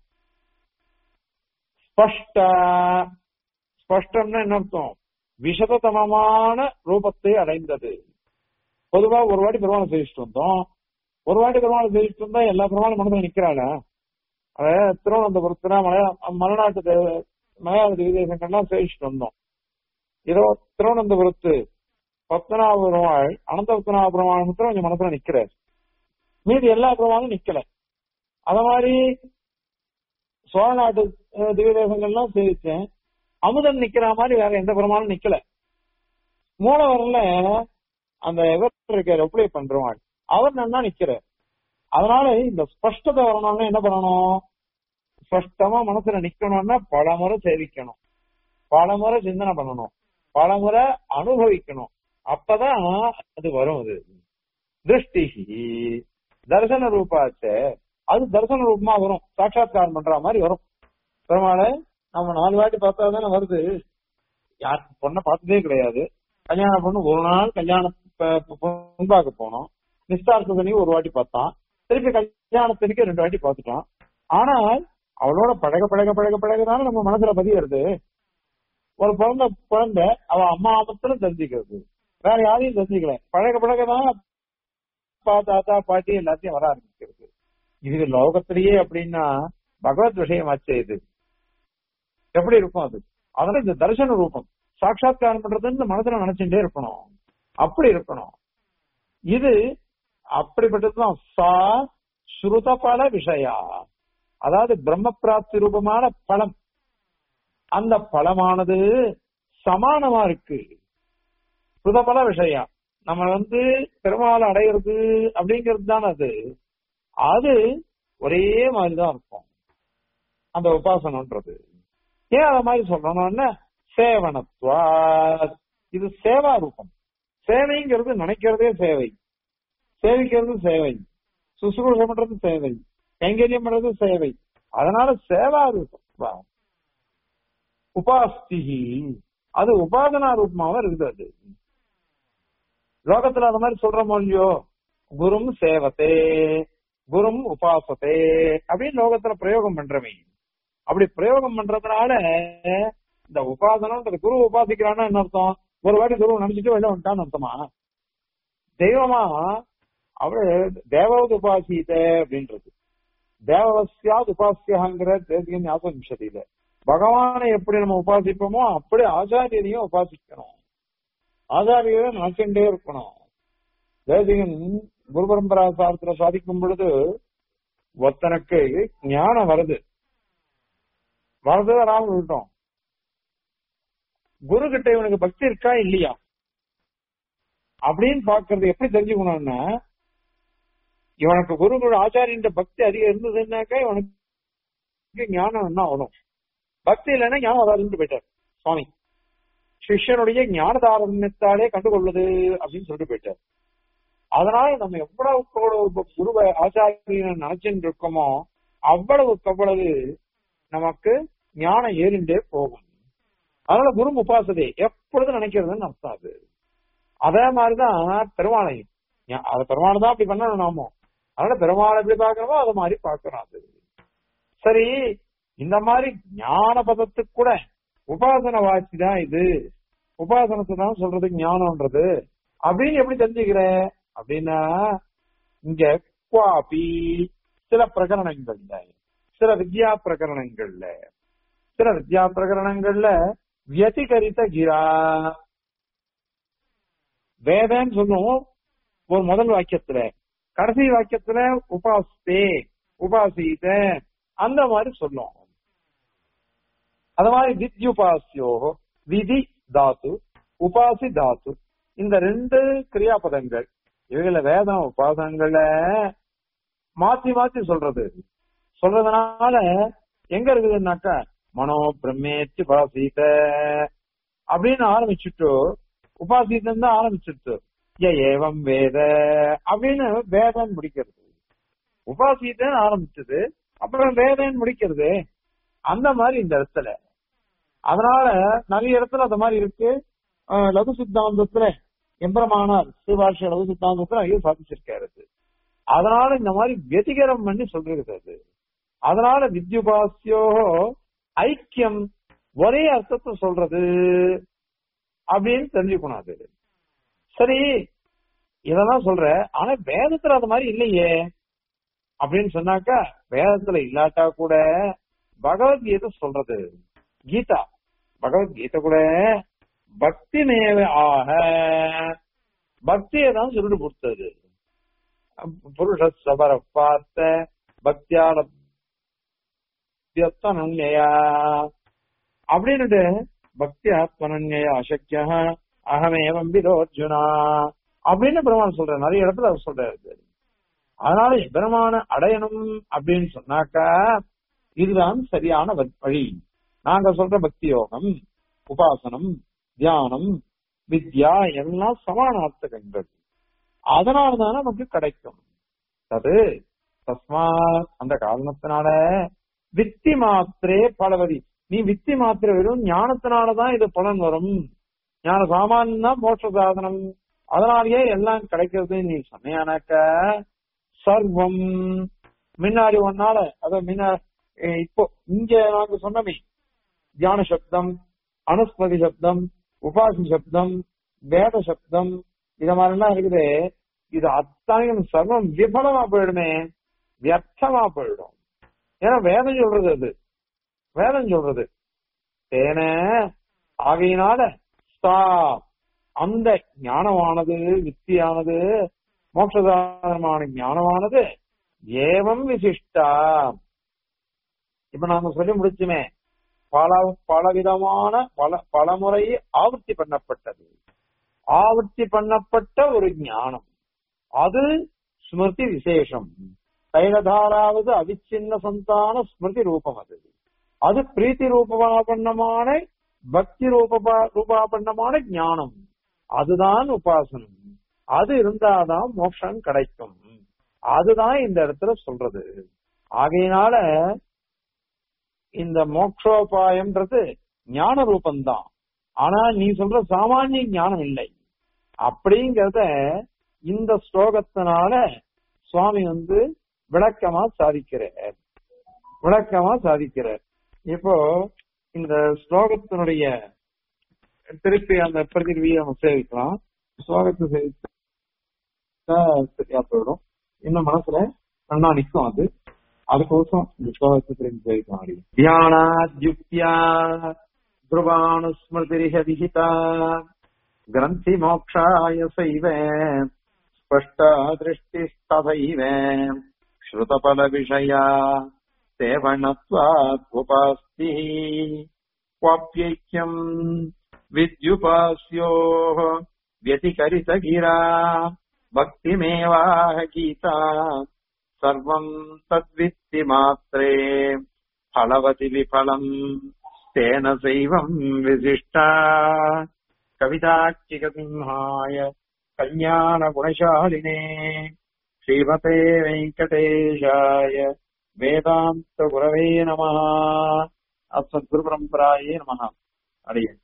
ஸ்பஷ்ட ஸ்பஷ்டம்னா என்ன அர்த்தம் விஷததமமான ரூபத்தை அடைந்தது பொதுவா ஒரு வாட்டி பெருமாளை சேவிச்சுட்டு வந்தோம் ஒரு வாட்டி பெருமாளை சேவிச்சுட்டு வந்தா எல்லா பெருமாளும் மனதில் நிக்கிறாளா அத திருவனந்தபுரத்துல மலையா மலைநாட்டு தேவ- மலையாள திவ்யதேசங்கள்லாம் சேவிச்சுட்டு வந்தோம் ஏதோ திருவனந்தபுரத்து பத்மநாப பெருமாள் அனந்த பத்மநாப பெருமாள் மட்டும் கொஞ்சம் மனசுல நிக்கிறார் மீதி எல்லா பெருமாளும் நிக்கல அத மாதிரி சோழ நாட்டு அஹ், திவ்யதேசங்கள்லாம் சேவிச்சேன் அமுதன் நிக்கிற மாதிரி வேற எந்த பெருமாளும் நிக்கல மூலவரில் அந்த எவர் இருக்காரு அப்ளை பண்றவாள் அவர் நன்னா நிக்கிறார் அதனால இந்த ஸ்பஷ்டத்தை வரணும்னா என்ன பண்ணணும் ஸ்பஷ்டமா மனசுல நிக்கணும்னா பலமுறை சேவிக்கணும் பலமுறை சிந்தனை பண்ணணும் பலமுறை அனுபவிக்கணும் அப்பதான் அது வரும் அது திருஷ்டி தர்சன ரூபாச்ச அது தர்சன ரூபமா வரும் சாட்சாத்காரம் பண்ற மாதிரி வரும் பெருமாளை நம்ம நாலு வாட்டி பார்த்தா தானே வருது யார் பொண்ணை பார்த்ததே கிடையாது கல்யாண பொண்ணு ஒரு நாள் கல்யாண பொன்பாக்க போனோம் நிஸ்தார்த்தனையும் ஒரு வாட்டி பார்த்தான் திருப்பி கல்யாணத்திற்கு ரெண்டு வாட்டி பார்த்துட்டான் ஆனால் அவளோட பழக பழக பழக பழக தானே நம்ம மனசுல பதியறது ஒரு பிறந்த குழந்தை அவ அம்மா மாத்திரம் தெரிஞ்சுக்கிறது வேற யாரையும் தெரிஞ்சுக்கல பழக பழகதான் அப்பா தாத்தா பாட்டி எல்லாத்தையும் வர ஆரம்பிக்கிறது இது லோகத்திலேயே அப்படின்னா பகவத் விஷயம் ஆச்சு இது எப்படி இருக்கும் அது அதனால இந்த தரிசன ரூபம் சாட்சாத்காரம் பண்றதுன்னு இந்த மனசுல நினைச்சுட்டே இருக்கணும் அப்படி இருக்கணும் இது அப்படிப்பட்டதுதான் சா ஸ்ருத பல விஷயா அதாவது பிரம்ம பிராப்தி ரூபமான பலம் அந்த பலமானது சமானமா இருக்கு ஸ்ருதபல விஷயம் நம்ம வந்து பெருமாள் அடையிறது அப்படிங்கிறது தான் அது அது ஒரே மாதிரிதான் இருக்கும் அந்த உபாசனம்ன்றது ஏன் அத மாதிரி சொல்லணும்னா சேவனத்வா இது சேவா ரூபம் சேவைங்கிறது நினைக்கிறதே சேவை சேவிக்கிறது சேவை சுசுரூஷம் பண்றது சேவை கைங்கரியம் பண்றது சேவை அதனால சேவா ரூபம் உபாஸ்திகி அது உபாசனா ரூபமாவும் இருக்குது அது லோகத்துல அது மாதிரி சொல்றோமோ இல்லையோ குரும் சேவத்தே குரும் உபாசத்தே அப்படின்னு லோகத்துல பிரயோகம் பண்றவன் அப்படி பிரயோகம் பண்றதுனால இந்த உபாசனம்ன்றது குரு உபாசிக்கிறான்னா என்ன அர்த்தம் ஒரு வாட்டி குரு நினைச்சிட்டு வெளில வந்துட்டான்னு அர்த்தமா தெய்வமா அவரு தேவவது உபாசித்த அப்படின்றது தேவவசியாது உபாசியாங்கிற தேசிய ஞாபகம் நிமிஷத்தில பகவானை எப்படி நம்ம உபாசிப்போமோ அப்படி ஆச்சாரியரையும் உபாசிக்கணும் ஆச்சாரியரை நினைச்சுட்டே இருக்கணும் தேசிகன் குரு பரம்பரா சாரத்துல சாதிக்கும் பொழுது ஒருத்தனுக்கு ஞானம் வருது வரது வராம விட்டோம் குரு கிட்ட இவனுக்கு பக்தி இருக்கா இல்லையா அப்படின்னு பாக்குறது எப்படி தெரிஞ்சுக்கணும்னா இவனுக்கு குரு குரு ஆச்சாரியன் பக்தி அதிகம் இருந்ததுன்னாக்கா இவனுக்கு ஞானம் என்ன வரும் பக்தி இல்லைன்னா ஞானம் வராதுன்னு போயிட்டார் சுவாமி சிஷ்யனுடைய ஞானதாரண்யத்தாலே கண்டுகொள்வது அப்படின்னு சொல்லிட்டு போயிட்டார் அதனால நம்ம எவ்வளவு குருவை ஆச்சாரியனை நினைச்சுட்டு இருக்கோமோ அவ்வளவுக்கு அவ்வளவு நமக்கு ஞானம் ஏறிண்டே போகும் அதனால குரு உபாசதே எப்பொழுதும் நினைக்கிறதுன்னு அர்த்தம் அது அதே மாதிரிதான் பெருமாளை அது பெருமாள் தான் அப்படி பண்ணணும் நாமோ அதனால பெருமாள் எப்படி பாக்குறோமோ அது மாதிரி பாக்குறோம் அது சரி இந்த மாதிரி ஞான பதத்துக்கு கூட உபாசன வாசி தான் இது உபாசனத்தை தான் சொல்றது ஞானம்ன்றது அப்படின்னு எப்படி தெரிஞ்சுக்கிற அப்படின்னா இங்க குவாபி சில பிரகரணங்கள்ல சில வித்யா பிரகரணங்கள்ல சில வித்யா பிரகரணங்கள்ல வியதிகரித்த கிரா வேதன்னு சொல்லுவோம் ஒரு முதல் வாக்கியத்துல கடைசி வாக்கியத்துல உபாசித்தே உபாசித அந்த மாதிரி சொல்லும் அது மாதிரி வித்யுபாசியோ விதி தாத்து உபாசி தாத்து இந்த ரெண்டு கிரியாபதங்கள் இவைகள வேதம் உபாசனங்கள மாத்தி மாத்தி சொல்றது சொல்றதுனால எங்க இருக்குதுன்னாக்கா மனோ பிரம்மேத்தி உபாசித்த அப்படின்னு ஆரம்பிச்சுட்டு உபாசித்தம் தான் ஆரம்பிச்சுட்டு ஏவம் வேத அப்படின்னு வேதம் முடிக்கிறது உபாசித்தன் ஆரம்பிச்சது அப்புறம் வேதன் முடிக்கிறது அந்த மாதிரி இந்த இடத்துல அதனால நிறைய இடத்துல அந்த மாதிரி இருக்கு லகு சித்தாந்தத்துல எம்பரமானார் சிவாஷ லகு சித்தாந்தத்துல ஐயோ சாதிச்சிருக்காரு அதனால இந்த மாதிரி வெதிகரம் பண்ணி சொல்றது அது அதனால வித்யுபாசியோ ஐக்கியம் ஒரே அர்த்தத்தை சொல்றது அப்படின்னு தெரிஞ்சுக்கணும் அது சரி இதெல்லாம் சொல்ற ஆனா வேதத்துல அது மாதிரி இல்லையே அப்படின்னு சொன்னாக்கா வேதத்துல இல்லாட்டா கூட பகவத்கீதை சொல்றது கீதா பகவத்கீதை கூட பக்தி மேவ ஆக பக்தியை தான் சொல்லிட்டு கொடுத்தது புருஷ சபர பார்த்த பக்தியால நுண்ணியா அப்படின்னுட்டு பக்தி ஆத்மனன்யா அசக்கிய அகமேவம் விதோர்ஜுனா அப்படின்னு பெருமான் சொல்ற நிறைய இடத்துல அவர் சொல்றாரு அதனால பெருமான அடையணும் அப்படின்னு சொன்னாக்கா இதுதான் சரியான வழி நாங்க சொல்ற பக்தி யோகம் உபாசனம் தியானம் வித்யா எல்லாம் சமானார்த்தகங்கள் அதனாலதான் நமக்கு கிடைக்கும் அது தஸ்மா அந்த காரணத்தினால வித்தி மாத்திரே பலவதி நீ வித்தி மாத்திர வெறும் ஞானத்தினாலதான் இது பலன் வரும் ஞான சாமான் தான் மோட்ச சாதனம் அதனாலயே எல்லாம் கிடைக்கிறது நீ சொன்னியானாக்க சர்வம் முன்னாடி ஒன்னால அத முன்ன இப்போ இங்க நாங்க சொன்னமே தியான சப்தம் அனுஸ்மதி சப்தம் உபாசி சப்தம் வேத சப்தம் இத மாதிரிலாம் இருக்குது இது அத்தனையும் சர்வம் விபலமா போயிடுமே வியர்த்தமா போயிடும் ஏன்னா வேதம் சொல்றது அது வேதம் சொல்றது தேன ஆகையினால ஸ்தா அந்த ஞானமானது வித்தியானது மோட்சதானமான ஞானமானது ஏவம் விசிஷ்டா இப்ப நாம சொல்லி முடிச்சுமே பல பலவிதமான பல பலமுறை ஆவர்த்தி பண்ணப்பட்டது ஆவர்த்தி பண்ணப்பட்ட ஒரு ஞானம் அது ஸ்மிருதி விசேஷம் தைலதாராவது அவிச்சின்ன சந்தான ஸ்மிருதி ரூபம் அது அது பிரீத்தி ரூபமாபன்னமான பக்தி ரூபபா ரூபாபன்னமான ஞானம் அதுதான் உபாசனம் அது இருந்தாதான் மோட்சம் கிடைக்கும் அதுதான் இந்த இடத்துல சொல்றது ஆகையினால இந்த மோக்ஷோபாயம்ன்றது ஞான ரூபந்தான் ஆனா நீ சொல்ற சாமானிய ஞானம் இல்லை அப்படிங்கறத இந்த ஸ்லோகத்தினால சுவாமி வந்து விளக்கமா சாதிக்கிறார் விளக்கமா சாதிக்கிறார் இப்போ இந்த ஸ்லோகத்தினுடைய திருப்பி அந்த பிரதிவியை நம்ம சேவிக்கலாம் ஸ்லோகத்தை சேவித்தா சரியா போயிடும் இன்னும் மனசுல கண்ணா நிக்கும் அது அதுக்கோசம் இந்த ஸ்லோகத்தை திரும்பி சேவிக்க முடியும் தியானாத்யுக்தியா ध्रुवानुस्मृतिरिह विहिता ग्रन्थि मोक्षाय सैव स्पष्टा दृष्टिस्तथैव श्रुतफलविषया सेवनत्वात् उपास्तिः क्वाप्यैक्यम् विद्युपास्योः व्यतिकरितगिरा भक्तिमेवाह गीता सर्वम् तद्वित्तिमात्रे फलवति विफलम् तेन सैवम् विशिष्टा कविताक्षिकसिंहाय कल्याणगुणशालिने श्रीमते वेङ्कटेशाय वेदान्तगुरवे नमः अस्मद्गुरुपरम्परायै नमः हरि ओम्